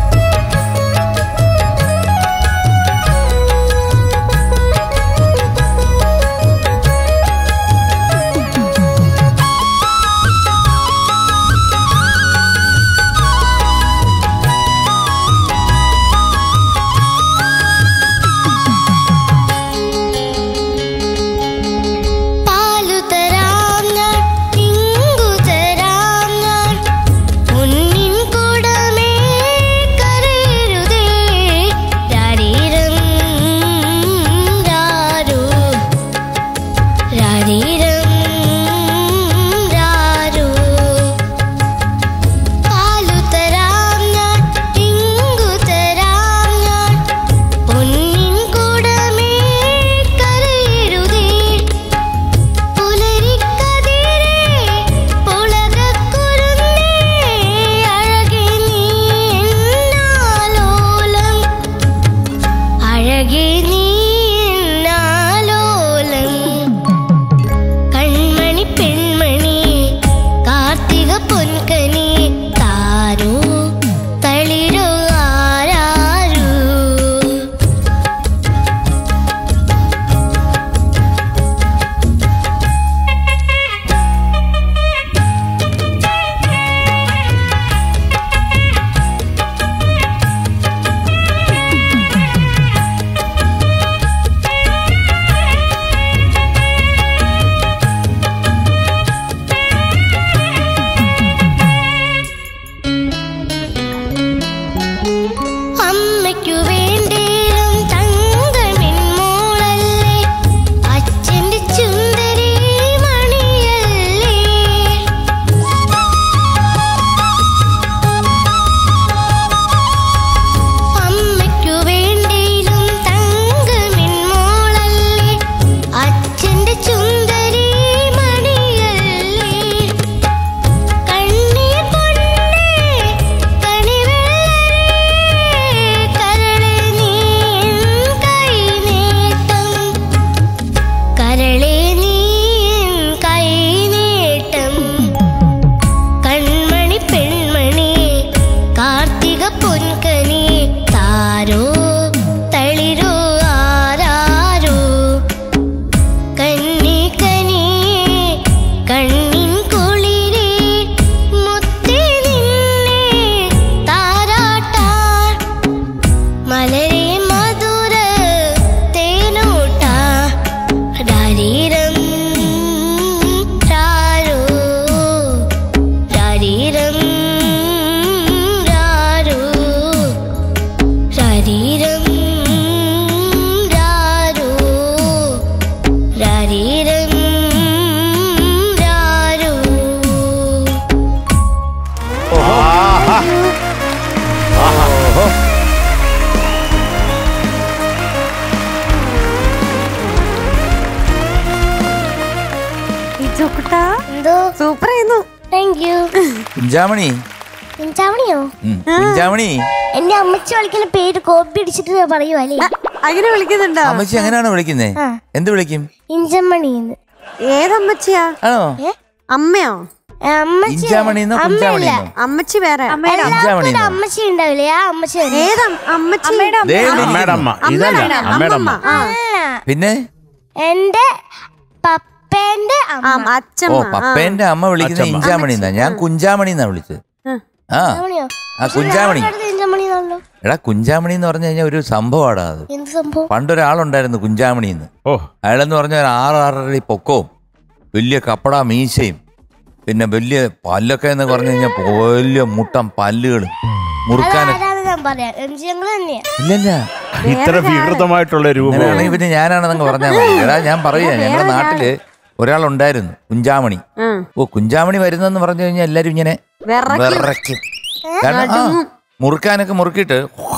B: കുഞ്ചാമണി
G: കുഞ്ചാമണിയോ
B: ഉം, കുഞ്ചാമണി
G: എന്റെ അമ്മച്ചി വിളിക്കുന്ന പേര് കോപ്പി അടിച്ചിട്ട് പറയുവല്ലേ
A: അങ്ങനെ വിളിക്കുന്നുണ്ടോ
B: അമ്മച്ചി അങ്ങനെയാണോ വിളിക്കുന്നേ
G: ആ.
B: എന്ത് വിളിക്കും
G: ഇഞ്ചമണിന്ന്
A: ഏതമ്മച്ചിയാ
B: ആണോ
A: അമ്മയോ
G: അമ്മച്ചി
B: ഇഞ്ചാമണിന്നോ
G: അമ്മയല്ല
B: കുഞ്ചാമണിന്നോ
A: അമ്മച്ചി വേറെ
G: എല്ലാവർക്കും ഒരു
B: ഇഞ്ചാമണിന്നോ
G: അമ്മച്ചി ഉണ്ടാവില്ലേ ആ അമ്മച്ചി തന്നെ.
A: ഏതാ അമ്മച്ചി
B: ദേ ഇവിടെ
D: അമ്മയുടെ അമ്മ
B: ഇരിക്കുന്നു.
D: ഇതല്ല
A: അമ്മയുടെ
D: അമ്മയുടെ അമ്മ
A: അമ്മമ്മ. ആ.
G: അല്ല
B: പിന്നെ
G: എന്റെ പപ്പേന്റെ
A: ആ,
G: അമ്മ
B: ഓ
A: അച്ഛമ്മ ആ.
B: പപ്പേന്റെ അമ്മ വിളിക്കുന്ന
D: അച്ഛമ്മ.
B: ഇഞ്ചാമണി എന്നാ ഞാൻ കുഞ്ചാമണി എന്നാ വിളിച്ചത്
A: ആ.
B: ആ
G: ഇഞ്ചാമണിയോ
B: ആ കുഞ്ചാമണി
G: ഇഞ്ചമണിയാണല്ലോ
B: എടാ കുഞ്ചാമണി എന്ന് പറഞ്ഞു കഴിഞ്ഞാൽ ഒരു സംഭവമാടാ അത്
G: എന്ത് സംഭവം
B: പണ്ടൊരാളുണ്ടായിരുന്നു കുഞ്ചാമണി എന്ന്
D: ഓ
B: അയാളെന്ന് പറഞ്ഞ ഒരു ആറ് ആറടി പൊക്കവും വലിയ കപ്പട മീശയും പിന്നെ വലിയ പല്ലൊക്കെ എന്ന് പറഞ്ഞു കഴിഞ്ഞാൽ വലിയ മുട്ടം പല്ലുകളും മുറുക്കാനൊക്കെ
G: ആരാണ് ഞാൻ പറയാം എം ജി ഞങ്ങൾ തന്നെയാ
B: ഇല്ലല്ല
D: ഇത്ര വികൃതമായിട്ടുള്ള രൂപം
B: അങ്ങനെയാണെങ്കിൽ പിന്നെ ഞാനാണെന്നങ്ങ് പറഞ്ഞാൽ മതി എടാ ഞാൻ പറയാ ഞങ്ങളുടെ നാട്ടില് ഒരാളുണ്ടായിരുന്നു കുഞ്ചാമണി
A: ആ.
B: ഓ കുഞ്ചാമണി വരുന്നെന്ന് പറഞ്ഞു കഴിഞ്ഞാൽ എല്ലാരും ഇങ്ങനെ
A: വിറയ്ക്കും.
B: വിറയ്ക്കും കാരണം ആ മുറുക്കാനൊക്കെ മുറുക്കിയിട്ട്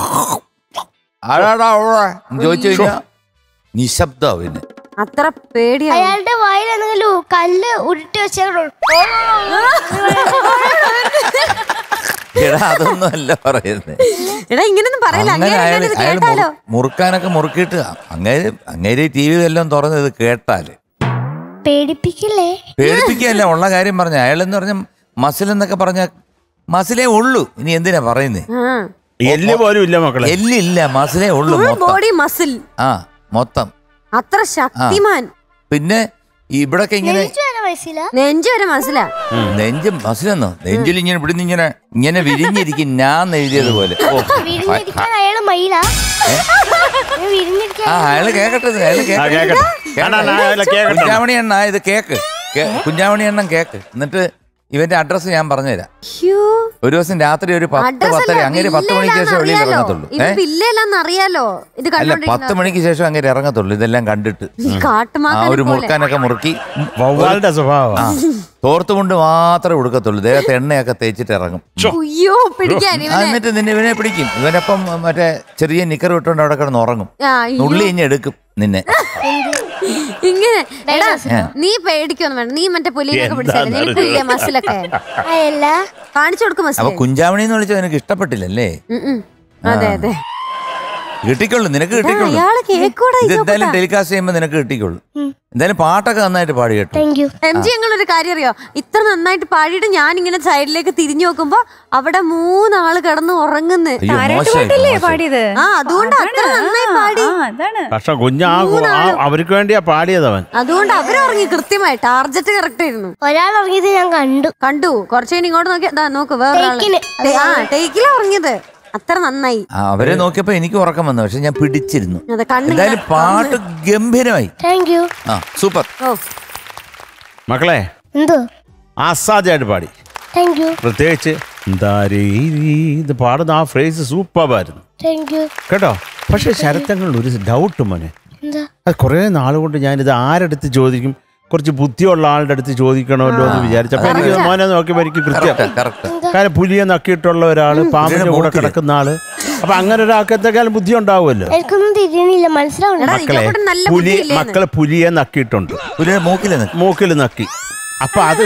B: ആടാടാ അവിടെ എന്ന് ചോദിച്ചു കഴിഞ്ഞാൽ നിശബ്ദം പിന്നെ
A: അത്ര പേടിയാണ്
G: അയാളുടെ വായിൽ എന്തെങ്കിലും കല്ല് ഉരുട്ടി വെച്ചോ
B: എടാ അതൊന്നും അല്ല പറയുന്നത്
A: എടാ ഇങ്ങനൊന്നും പറയില്ല
B: അങ്ങനെ
A: അങ്ങനെ
B: അയാൾ
A: ഇത്
B: അയാൾ
A: കേട്ടാലോ
B: മുറുക്കാനൊക്കെ മുറുക്കിയിട്ട് അങ്ങേര് അങ്ങേര് ടി വി എല്ലാം തുറന്ന് ഇത് കേട്ടാല്
G: പേടിപ്പിക്കില്ലേ
B: പേടിപ്പിക്കുകയല്ല ഉള്ള കാര്യം പറഞ്ഞ അയാളെന്ന് പറഞ്ഞ മസിൽ എന്നൊക്കെ പറഞ്ഞ മസിലേ ഉള്ളൂ ഇനി എന്തിനാ പറയുന്നേ
A: ആ
D: എല്ല് പോലും ഇല്ല മക്കളെ
B: എല്ലില്ല മസിലേ ഉള്ളൂ
A: ഫുൾ
B: മൊത്തം
A: ബോഡി മസിൽ
B: ആ മൊത്തം
A: അത്ര ശക്തിമാൻ
B: പിന്നെ ഇവിടൊക്കെ ഇങ്ങനെ
G: എനിക്ക് വരെ വയസ്സില്ല
A: നെഞ്ചു വരെ മസിലാ
B: നെഞ്ച് മസിലെന്നോ നെഞ്ചിൽ ഇങ്ങനെ ഇവിടുന്ന് ഇങ്ങനെ ഇങ്ങനെ വിരിഞ്ഞിരിക്കും ഞാൻ എഴുതിയതുപോലെ ഓ
G: വിരിഞ്ഞിരിക്കാൻ അയാള് മയിലാ വിരിഞ്ഞിരിക്കാൻ
B: ആ അയാള് കേക്കട്ടെ ഇത്, അയാള്
D: ആ,
B: കേക്കട്ടെ
D: കേക്കട്ടെ. അണ്ണാ, അണ്ണാ, അയാളെ കേക്കട്ടെ.
B: കുഞ്ചാമണി എണ്ണ ഇത് കേക്ക് കേ- കുഞ്ചാമണി എണ്ണം കേക്ക് എന്നിട്ട് ഇവന്റെ അഡ്രസ്സ് ഞാൻ പറഞ്ഞുതരാം
A: അയ്യോ
B: ഒരു ദിവസം രാത്രി ഒരു പത്ത്
A: അഡ്രസ്
B: പത്തര അങ്ങനെ പത്ത് മണിക്ക് ശേഷം വെളിയിൽ ഇറങ്ങത്തുള്ളൂ
A: ഇത്
B: ഏ
A: പില്ലല്ലാന്ന് അറിയാലോ ഇത്
B: അല്ല പത്ത്
A: കണ്ടോണ്ടിരിക്കുന്ന
B: മണിക്ക് ശേഷം അങ്ങനെ ഇറങ്ങത്തുള്ളൂ ഇതെല്ലാം കണ്ടിട്ട്
A: ഈ
B: ആ
A: കാട്ടുമാക്കാൻ
B: ഒരു
A: പോലെ
B: മുറുക്കാനൊക്കെ മുറുക്കി
D: വവ്വാലിന്റെ സ്വഭാവം
B: ആ തോർത്തുമുണ്ട് മാത്രമേ ഉടുക്കത്തുള്ളൂ ദേഹത്ത് എണ്ണയൊക്കെ തേച്ചിട്ട് ഇറങ്ങും
A: അയ്യോ പിടിക്കാൻ
B: ആ,
A: ഇവനെ
B: എന്നിട്ട് നിന്നെ ഇവനെ പിടിക്കും ഇവനപ്പം മറ്റേ ചെറിയ നിക്കർ വിട്ടുകൊണ്ട് അവിടെ കിടന്ന് ഉറങ്ങും
A: ആ, അയ്യോ.
B: നുള്ളി ഇഞ്ഞ് എടുക്കും നിന്നെ
A: ഇങ്ങനെ എടാ
B: ഏ.
A: നീ പേടിക്കൊന്നും വേണ്ട നീ മറ്റേ പുലിയൊക്കെ പിടിച്ചാലേ നിനക്കില്ലേ മസിലൊക്കെ
G: അയല്ല
A: കാണിച്ചു കൊടുക്കും
B: അപ്പൊ
A: മസിൽ
B: കുഞ്ചാമണി എന്ന് വിളിച്ചാൽ നിനക്ക് ഇഷ്ടപ്പെട്ടില്ലല്ലേ
A: അതെ അതെ
B: കിട്ടിക്കൊള്ളു നിനക്ക് കിട്ടിക്കൊള്ളു
A: അയാള് കേക്കൂടാ
B: ഇത് എന്തായാലും ടെലികാസ്റ്റ് ചെയ്യുമ്പോ നിനക്ക് കിട്ടിക്കൊള്ളു എന്തായാലും പാട്ടൊക്കെ നന്നായിട്ട് പാടി കേട്ടോ
G: താങ്ക് യു
A: എം ജി ഞങ്ങളൊരു കാര്യം അറിയോ ഇത്ര നന്നായിട്ട് പാടിയിട്ട് ഞാൻ ഇങ്ങനെ സൈഡിലേക്ക് തിരിഞ്ഞു നോക്കുമ്പോ അവിടെ മൂന്നാള് കിടന്ന് ഉറങ്ങുന്നു
B: അയ്യോ
F: പാടില്ലേ
B: മോശമായി
F: പാടിയത്
A: ആ അതുകൊണ്ട് അത്ര നന്നായി പാടി
F: ആ അതാണ്
D: പക്ഷെ കുഞ്ഞ് ആ ആ- അവർക്ക് വേണ്ടിയാ പാടിയതവൻ
A: അതുകൊണ്ട് അവരുറങ്ങി കൃത്യമായി ടാർജറ്റ് കറക്റ്റ് ആയിരുന്നു
G: ഒരാൾ ഇറങ്ങിയത് ഞാൻ കണ്ടു
A: കണ്ടു കുറച്ചു കഴിഞ്ഞ് ഇങ്ങോട്ട് നോക്കി ദാ നോക്ക് വേറൊരാള്
G: ടേക്കില്.
A: ടേ- ആ ടേക്കിലാ ഉറങ്ങിയത് അത്ര നന്നായി
B: ആ, അവരെ നോക്കിയപ്പോ എനിക്ക് ഉറക്കം വന്നു പക്ഷെ ഞാൻ പിടിച്ചിരുന്നു
A: അതെ കണ്ണ്
B: എന്തായാലും പാട്ട് ഗംഭീരമായി
G: താങ്ക് യു
B: ആ സൂപ്പർ
A: ഓ
D: മക്കളെ
G: എന്തോ
D: അസാധ്യമായിട്ട് പാടി
G: താങ്ക് യു
D: പ്രത്യേകിച്ച് എന്താ രീ രീ ഇത് പാടുന്ന ആ ഫ്രേസ് സൂപ്പറായിരുന്നു
G: താങ്ക് യു
D: കേട്ടോ പക്ഷെ ശരത്തങ്ങളിൽ ഒരു ഡൗട്ട് മോനെ
G: എന്താ
D: അത് കുറേ നാളുകൊണ്ട് ഞാനിത് ആരടുത്ത് ചോദിക്കും കുറച്ച് ബുദ്ധിയുള്ള ആളുടെ അടുത്ത് ചോദിക്കണമല്ലോ എന്ന് വിചാരിച്ചപ്പോ എനിക്ക് മോനെ നോക്കിയപ്പോ എനിക്ക് കൃത്യം
B: കറക്റ്റ്
D: കാരണം പുലിയെ നക്കിയിട്ടുള്ള ഒരാള് പാമ്പിന്റെ കൂടെ
B: മൂക്കില്.
D: കിടക്കുന്ന ആള് അപ്പൊ അങ്ങനെ ഒരാൾക്ക് എന്തെങ്കിലും ബുദ്ധി ഉണ്ടാവുമല്ലോ
G: എനിക്കൊന്നും തിരിയണില്ല മനസ്സിലാവണില്ല
A: എടാ
D: മക്കളെ
A: ഇതിനെക്കൂടെ നല്ല
D: പുലി
A: ബുദ്ധിയില്ലേന്ന്
D: മക്കളെ പുലിയെ നക്കിയിട്ടുണ്ട്
B: പുലിയുടെ മൂക്കിൽ നിൽക്കും
D: മൂക്കിൽ നക്കി അപ്പൊ അത്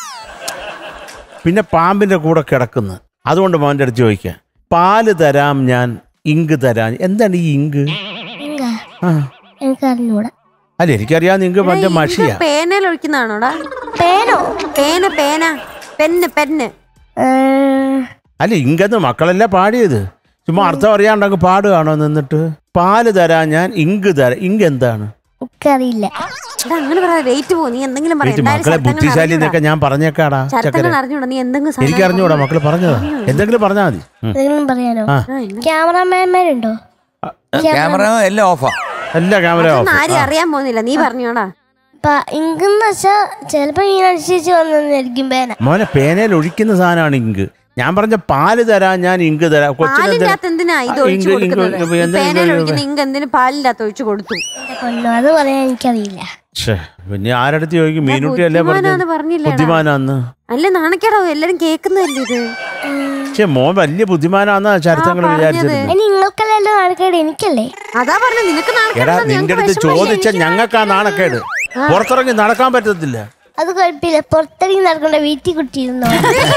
D: പിന്നെ പാമ്പിന്റെ കൂടെ കിടക്കുന്നു അതുകൊണ്ട് മോന്റെ അടുത്ത് ചോദിക്കാം പാല് തരാം ഞാൻ ഇങ്ക് തരാം എന്താണ് ഈ ഇങ്ക്
G: എന്താ
D: ആ
G: എനിക്ക് അറിഞ്ഞൂടാ
D: അല്ല എനിക്കറിയാം ഇങ്ക് മറ്റേ മഷിയാ
A: പേനയിൽ ഒഴിക്കുന്നതാണോടാ
G: പേനോ
A: പേന പേന പെന്ന് പെന്ന്
G: ഏ,
D: അല്ല ഇങ്കെന്ന് മക്കളല്ലേ പാടിയത് ചുമ്മാ അർത്ഥം അറിയാണ്ടങ്ങ് പാടുകയാണോ നിന്നിട്ട് പാല് തരാം ഞാൻ ഇങ്ക് തരാം ഇങ്ക് എന്താണ്
G: എനിക്കറിയില്ല
A: എടാ അങ്ങനെ പറയാ വെയിറ്റ് പോ നീ എന്തെങ്കിലും പറ
D: വീട്ടിൽ
A: എന്തായാലും
D: മക്കളെ
A: ശബ്ദങ്ങൾ
D: ബുദ്ധിശാലി എന്നൊക്കെ
A: അറിഞ്ഞൂടാ.
D: ഞാൻ പറഞ്ഞേക്കാടാ ചക്കര
A: ശബ്ദങ്ങൾ അറിഞ്ഞൂടാ നീ എന്തെങ്കിലും
D: എനിക്ക് അറിഞ്ഞൂടാ മക്കള് പറഞ്ഞതാ എന്തെങ്കിലും പറഞ്ഞാൽ മതി ഉം.
G: എന്തെങ്കിലും പറയാനോ
D: ആ.
G: ക്യാമറാമാൻമാരുണ്ടോ
B: ക്യാമറ എല്ലാം ഓഫാ
D: എല്ലാ ക്യാമറ ഓഫ്
A: ആരും അറിയാൻ പോകുന്നില്ല നീ പറഞ്ഞോടാ
G: അപ്പൊ ഇങ്കെന്ന് വെച്ചാ ചെലപ്പോ ഇങ്ങനെ അനുസരിച്ച് വന്നായിരിക്കും പേന
D: മോനെ പേനയിൽ ഒഴിക്കുന്ന സാധനമാണ് ഇങ്ക് ഞാൻ പറഞ്ഞ പാല് തരാം ഞാൻ ഇങ്ക് തരാം കൊച്ചിന്
A: പാലിന്റെ
D: എന്തിനാ-
A: അകത്ത് എന്തിനാ ഇത്
D: ആ,
A: ഒഴിച്ചു
D: ഇങ്ക് ഇങ്ക്
A: കൊടുക്കുന്നത്
D: ഇങ്ക്
A: ഈ
D: എന്തിനാ
A: പേനയിൽ
D: ഇങ്ക്
A: ഒഴിക്കുന്ന ഇങ്ക് എന്തിനു പാലിന്റെ അകത്ത് ഒഴിച്ചു കൊടുത്തു
G: എന്റെ പൊന്നോ അത് പറയാൻ എനിക്കറിയില്ല
D: ശ്ശേ, പിന്നെ ആരടുത്ത് ചോദിക്കും മീനുട്ടി അല്ലേ
A: ബുദ്ധിമാനാന്ന്
D: പറഞ്ഞത്
A: പറഞ്ഞില്ലേടാ.
D: ബുദ്ധിമാനാന്ന്
A: അല്ല നാണക്കേടാവും എല്ലാരും കേൾക്കുന്നതല്ലേ ഇത്
D: പക്ഷെ മോൻ വലിയ ബുദ്ധിമാനാന്നാ ചരിത്രങ്ങൾ
A: ആ, പറഞ്ഞത്.
D: വിചാരിച്ചിരുന്നത്
G: ഇനി നിങ്ങൾക്കല്ലല്ലോ നാണക്കേട് എനിക്കല്ലേ
A: അതാ പറഞ്ഞ നിനക്ക്
D: എടാ
A: നാണക്കേടാ
D: നിന്റെ അടുത്ത് ചോദിച്ച ഞങ്ങൾക്കാ നാണക്കേട് പുറത്തിറങ്ങി നടക്കാൻ പറ്റത്തില്ല
G: അത് കുഴപ്പമില്ല പുറത്തിറങ്ങി നടക്കണ്ട വീട്ടിൽ കുട്ടിയിരുന്നോ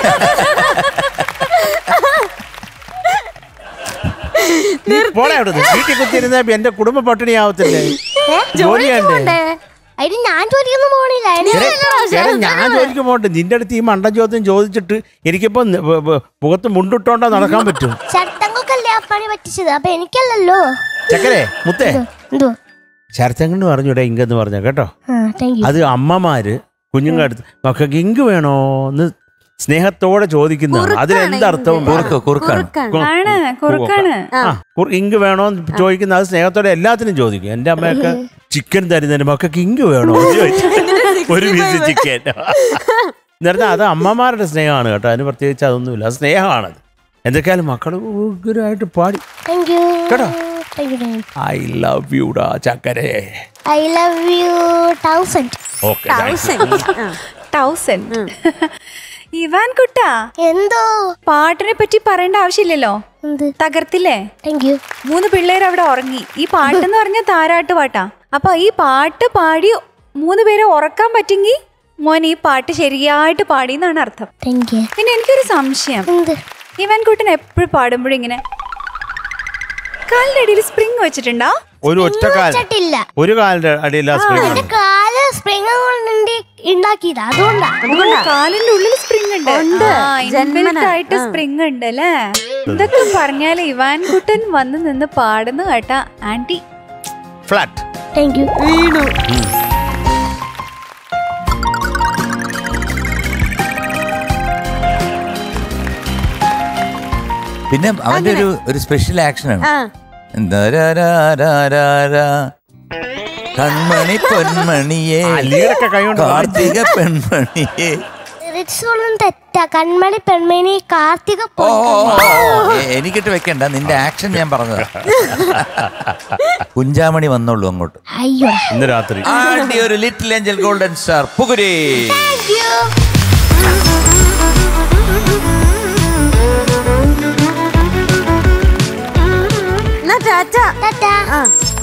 D: നീ പോടെ അവിടുന്ന് വീട്ടിൽ കുത്തിയിരുന്ന എന്റെ കുടുംബ പട്ടിണിയാവത്തില്ലേ ജോലി ചെയ്യണ്ടേ
A: പോണ്ടേ?
G: അതിന് ഞാൻ ജോലിക്കൊന്നും പോണില്ല അതിന്
D: എടാ, എടാ, ഞാൻ ജോലിക്ക് പോകട്ടെ നിന്റെ അടുത്ത് ഈ മണ്ടൻ ചോദ്യം ചോദിച്ചിട്ട് എനിക്കിപ്പോ ന- വ- വ- മുഖത്ത് മുണ്ടിട്ടോണ്ടാ നടക്കാൻ പറ്റും
G: ചട്ടങ്ങൾക്കല്ലേ ആ പണി പറ്റിച്ചത് അപ്പൊ എനിക്കല്ലല്ലോ
D: ചക്കരെ മുത്തേ
G: എന്തോ
D: ശരത്തങ്ങണ്ട് പറഞ്ഞൂടെ ഇങ്കെന്ന് പറഞ്ഞ കേട്ടോ
G: ആ താങ്ക് യു
D: അത് അമ്മമാര് കുഞ്ഞുങ്ങളുടെ അടുത്ത് മക്കൾക്ക് ഇങ്ക് വേണോ എന്ന് സ്നേഹത്തോടെ ചോദിക്കുന്നതാണ് അതിലെന്തർത്ഥവും
B: കുറുക്ക് കുറുക്കാണ്
A: കുറുക്കാണ്.
F: ആണ് കുറുക്കാണ്
D: ആ കുർ- ഇങ്ക് വേണോ എന്ന് ചോദിക്കുന്ന അത് സ്നേഹത്തോടെ എല്ലാത്തിനും ചോദിക്കും എന്റെ അമ്മയൊക്കെ ചിക്കൻ തരുന്നതിന് മക്കൾക്ക് ഇങ്ക് വേണോ എന്ന് ചോദിച്ചു. ഒരു പീസ് ചിക്കൻ എന്നിട്ട് അത് അമ്മമാരുടെ സ്നേഹമാണ് കേട്ടോ അതിന് പ്രത്യേകിച്ച് അതൊന്നുമില്ല അത് സ്നേഹമാണത് എന്തൊക്കെയാലും മക്കൾ ഉഗ്രമായിട്ട് പാടി
G: താങ്ക് യു
D: കേട്ടോ?
G: Thank you thank you
D: I love യുടാ ചക്കരെ
G: I love you thousand
D: okay
A: ആ.
F: തൗസൻഡ് ഇവാൻ കുട്ടാ
G: എന്തോ
F: പാട്ടിനെ പറ്റി പറയേണ്ട ആവശ്യമില്ലല്ലോ
G: എന്ത്
F: തകർത്തില്ലേ
G: താങ്ക് യു
F: മൂന്ന് പിള്ളേർ അവിടെ ഉറങ്ങി ഈ പാട്ടെന്ന് പറഞ്ഞ താരാട്ട് പാട്ടാ അപ്പൊ ഈ പാട്ട് പാടി മൂന്ന് പേരെ ഉറക്കാൻ പറ്റെങ്കിൽ മോൻ ഈ പാട്ട് ശരിയായിട്ട് പാടി എന്നാണ് അർത്ഥം
G: താങ്ക് യു
F: പിന്നെ എനിക്കൊരു സംശയം
G: എന്ത്
F: ഇവൻ കുട്ടൻ എപ്പോഴും പാടുമ്പോഴും ഇങ്ങനെ കാലിന്റെ അടിയിൽ സ്പ്രിങ് വെച്ചിട്ടുണ്ടോ
D: ഒരു ഒറ്റ കാൽ
G: വെച്ചിട്ടില്ല
D: ഒരു കാലിന്റെ അടിയില്ല
G: എന്റെ കാല് സ്പ്രിങ് കൊണ്ട് ഉണ്ടാക്കിയത് അതുകൊണ്ടാ
F: ഓ, കാലിന്റെ ഉള്ളിൽ സ്പ്രിങ് ഉണ്ട്
A: ഉണ്ട്.
F: ആ, inbuilt
A: ജന്മനാ.
F: ആയിട്ട് സ്പ്രിങ് ഉണ്ട് അല്ലേ ഇതൊക്കെ പറഞ്ഞാല് ഇവാൻ കുട്ടൻ വന്ന് നിന്ന് പാടുന്ന കേട്ടാ ആന്റി
D: ഫ്ലാറ്റ്
G: താങ്ക് യു
A: വീണു
B: പിന്നെ അവന്റെ ഒരു ഒരു സ്പെഷ്യൽ ആക്ഷനാണ്
A: ആ
B: കൺമണി പൊന്മണിയേ
D: അലിയൊക്കെ കൈ കൊണ്ട്
B: കാർത്തിക പെൺമണിയേ
G: ലിറിക്സ് ഒന്നും തെറ്റാ കൺമണി പെൺമണി കാർത്തിക
B: ഓ ഓ,
G: പൊന്നണി.
B: ഓ, എ- എനിക്കിട്ട് വെക്കണ്ട നിന്റെ ആക്ഷൻ ഞാൻ പറഞ്ഞതാ കുഞ്ചാമണി വന്നോളൂ അങ്ങോട്ട്
G: അയ്യോ
D: ഇന്ന് രാത്രി
B: ആണ്ടി ഒരു ലിറ്റിൽ ഏഞ്ചൽ ഗോൾഡൻ സ്റ്റാർ പുകുരേ
G: താങ്ക് യു
A: എന്നാ ടാറ്റ
G: ടാറ്റാ
A: ആ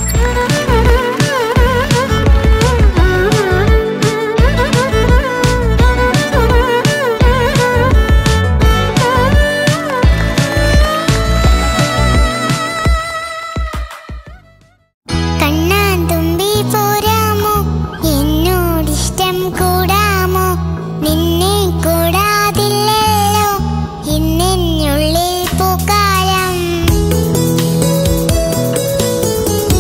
H: കണ്ണാന്തുമ്പി പോരാമോ എന്നോടിഷ്ടം കൂടാമോ നിന്നെ കൂടാതില്ലല്ലോ ഇന്നെന്നുള്ളിൽ പൂക്കാലം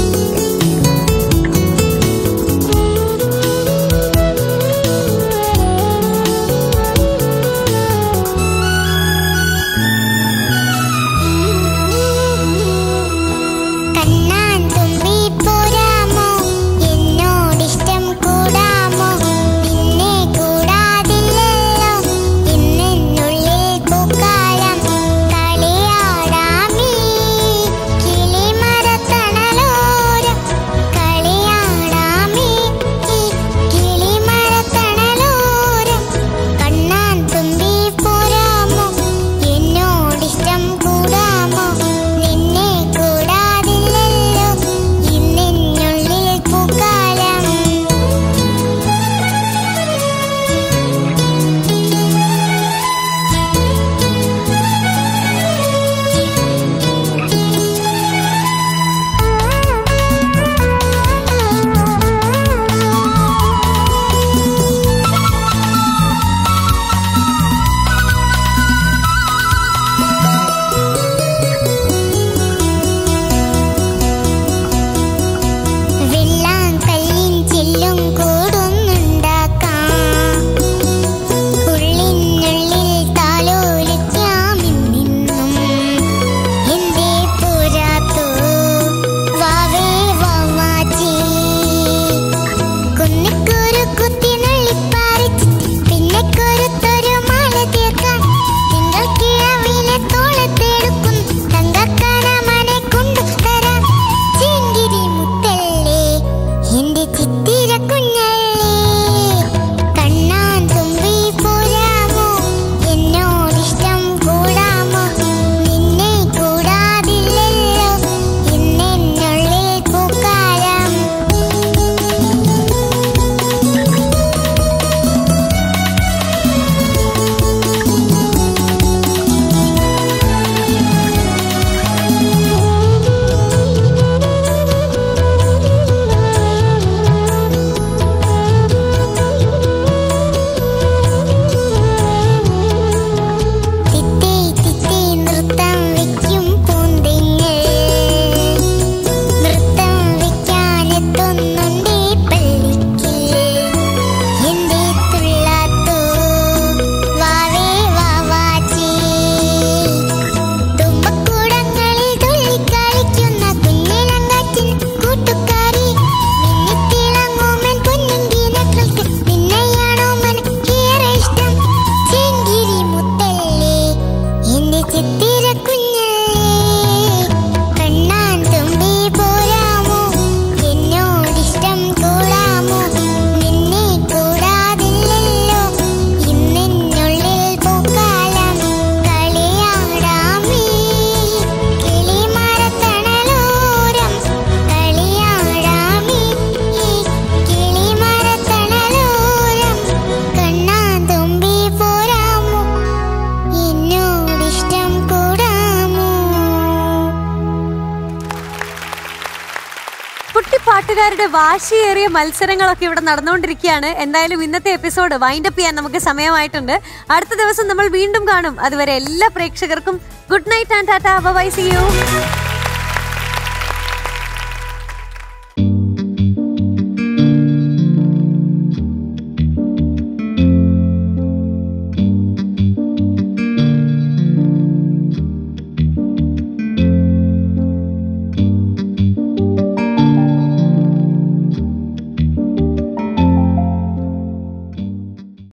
A: പാട്ടുകാരുടെ വാശിയേറിയ മത്സരങ്ങളൊക്കെ ഇവിടെ നടന്നുകൊണ്ടിരിക്കുകയാണ് എന്തായാലും ഇന്നത്തെ എപ്പിസോഡ് വൈൻഡ് അപ്പ് ചെയ്യാൻ നമുക്ക് സമയമായിട്ടുണ്ട് അടുത്ത ദിവസം നമ്മൾ വീണ്ടും കാണും അതുവരെ എല്ലാ പ്രേക്ഷകർക്കും good night and tata bye see U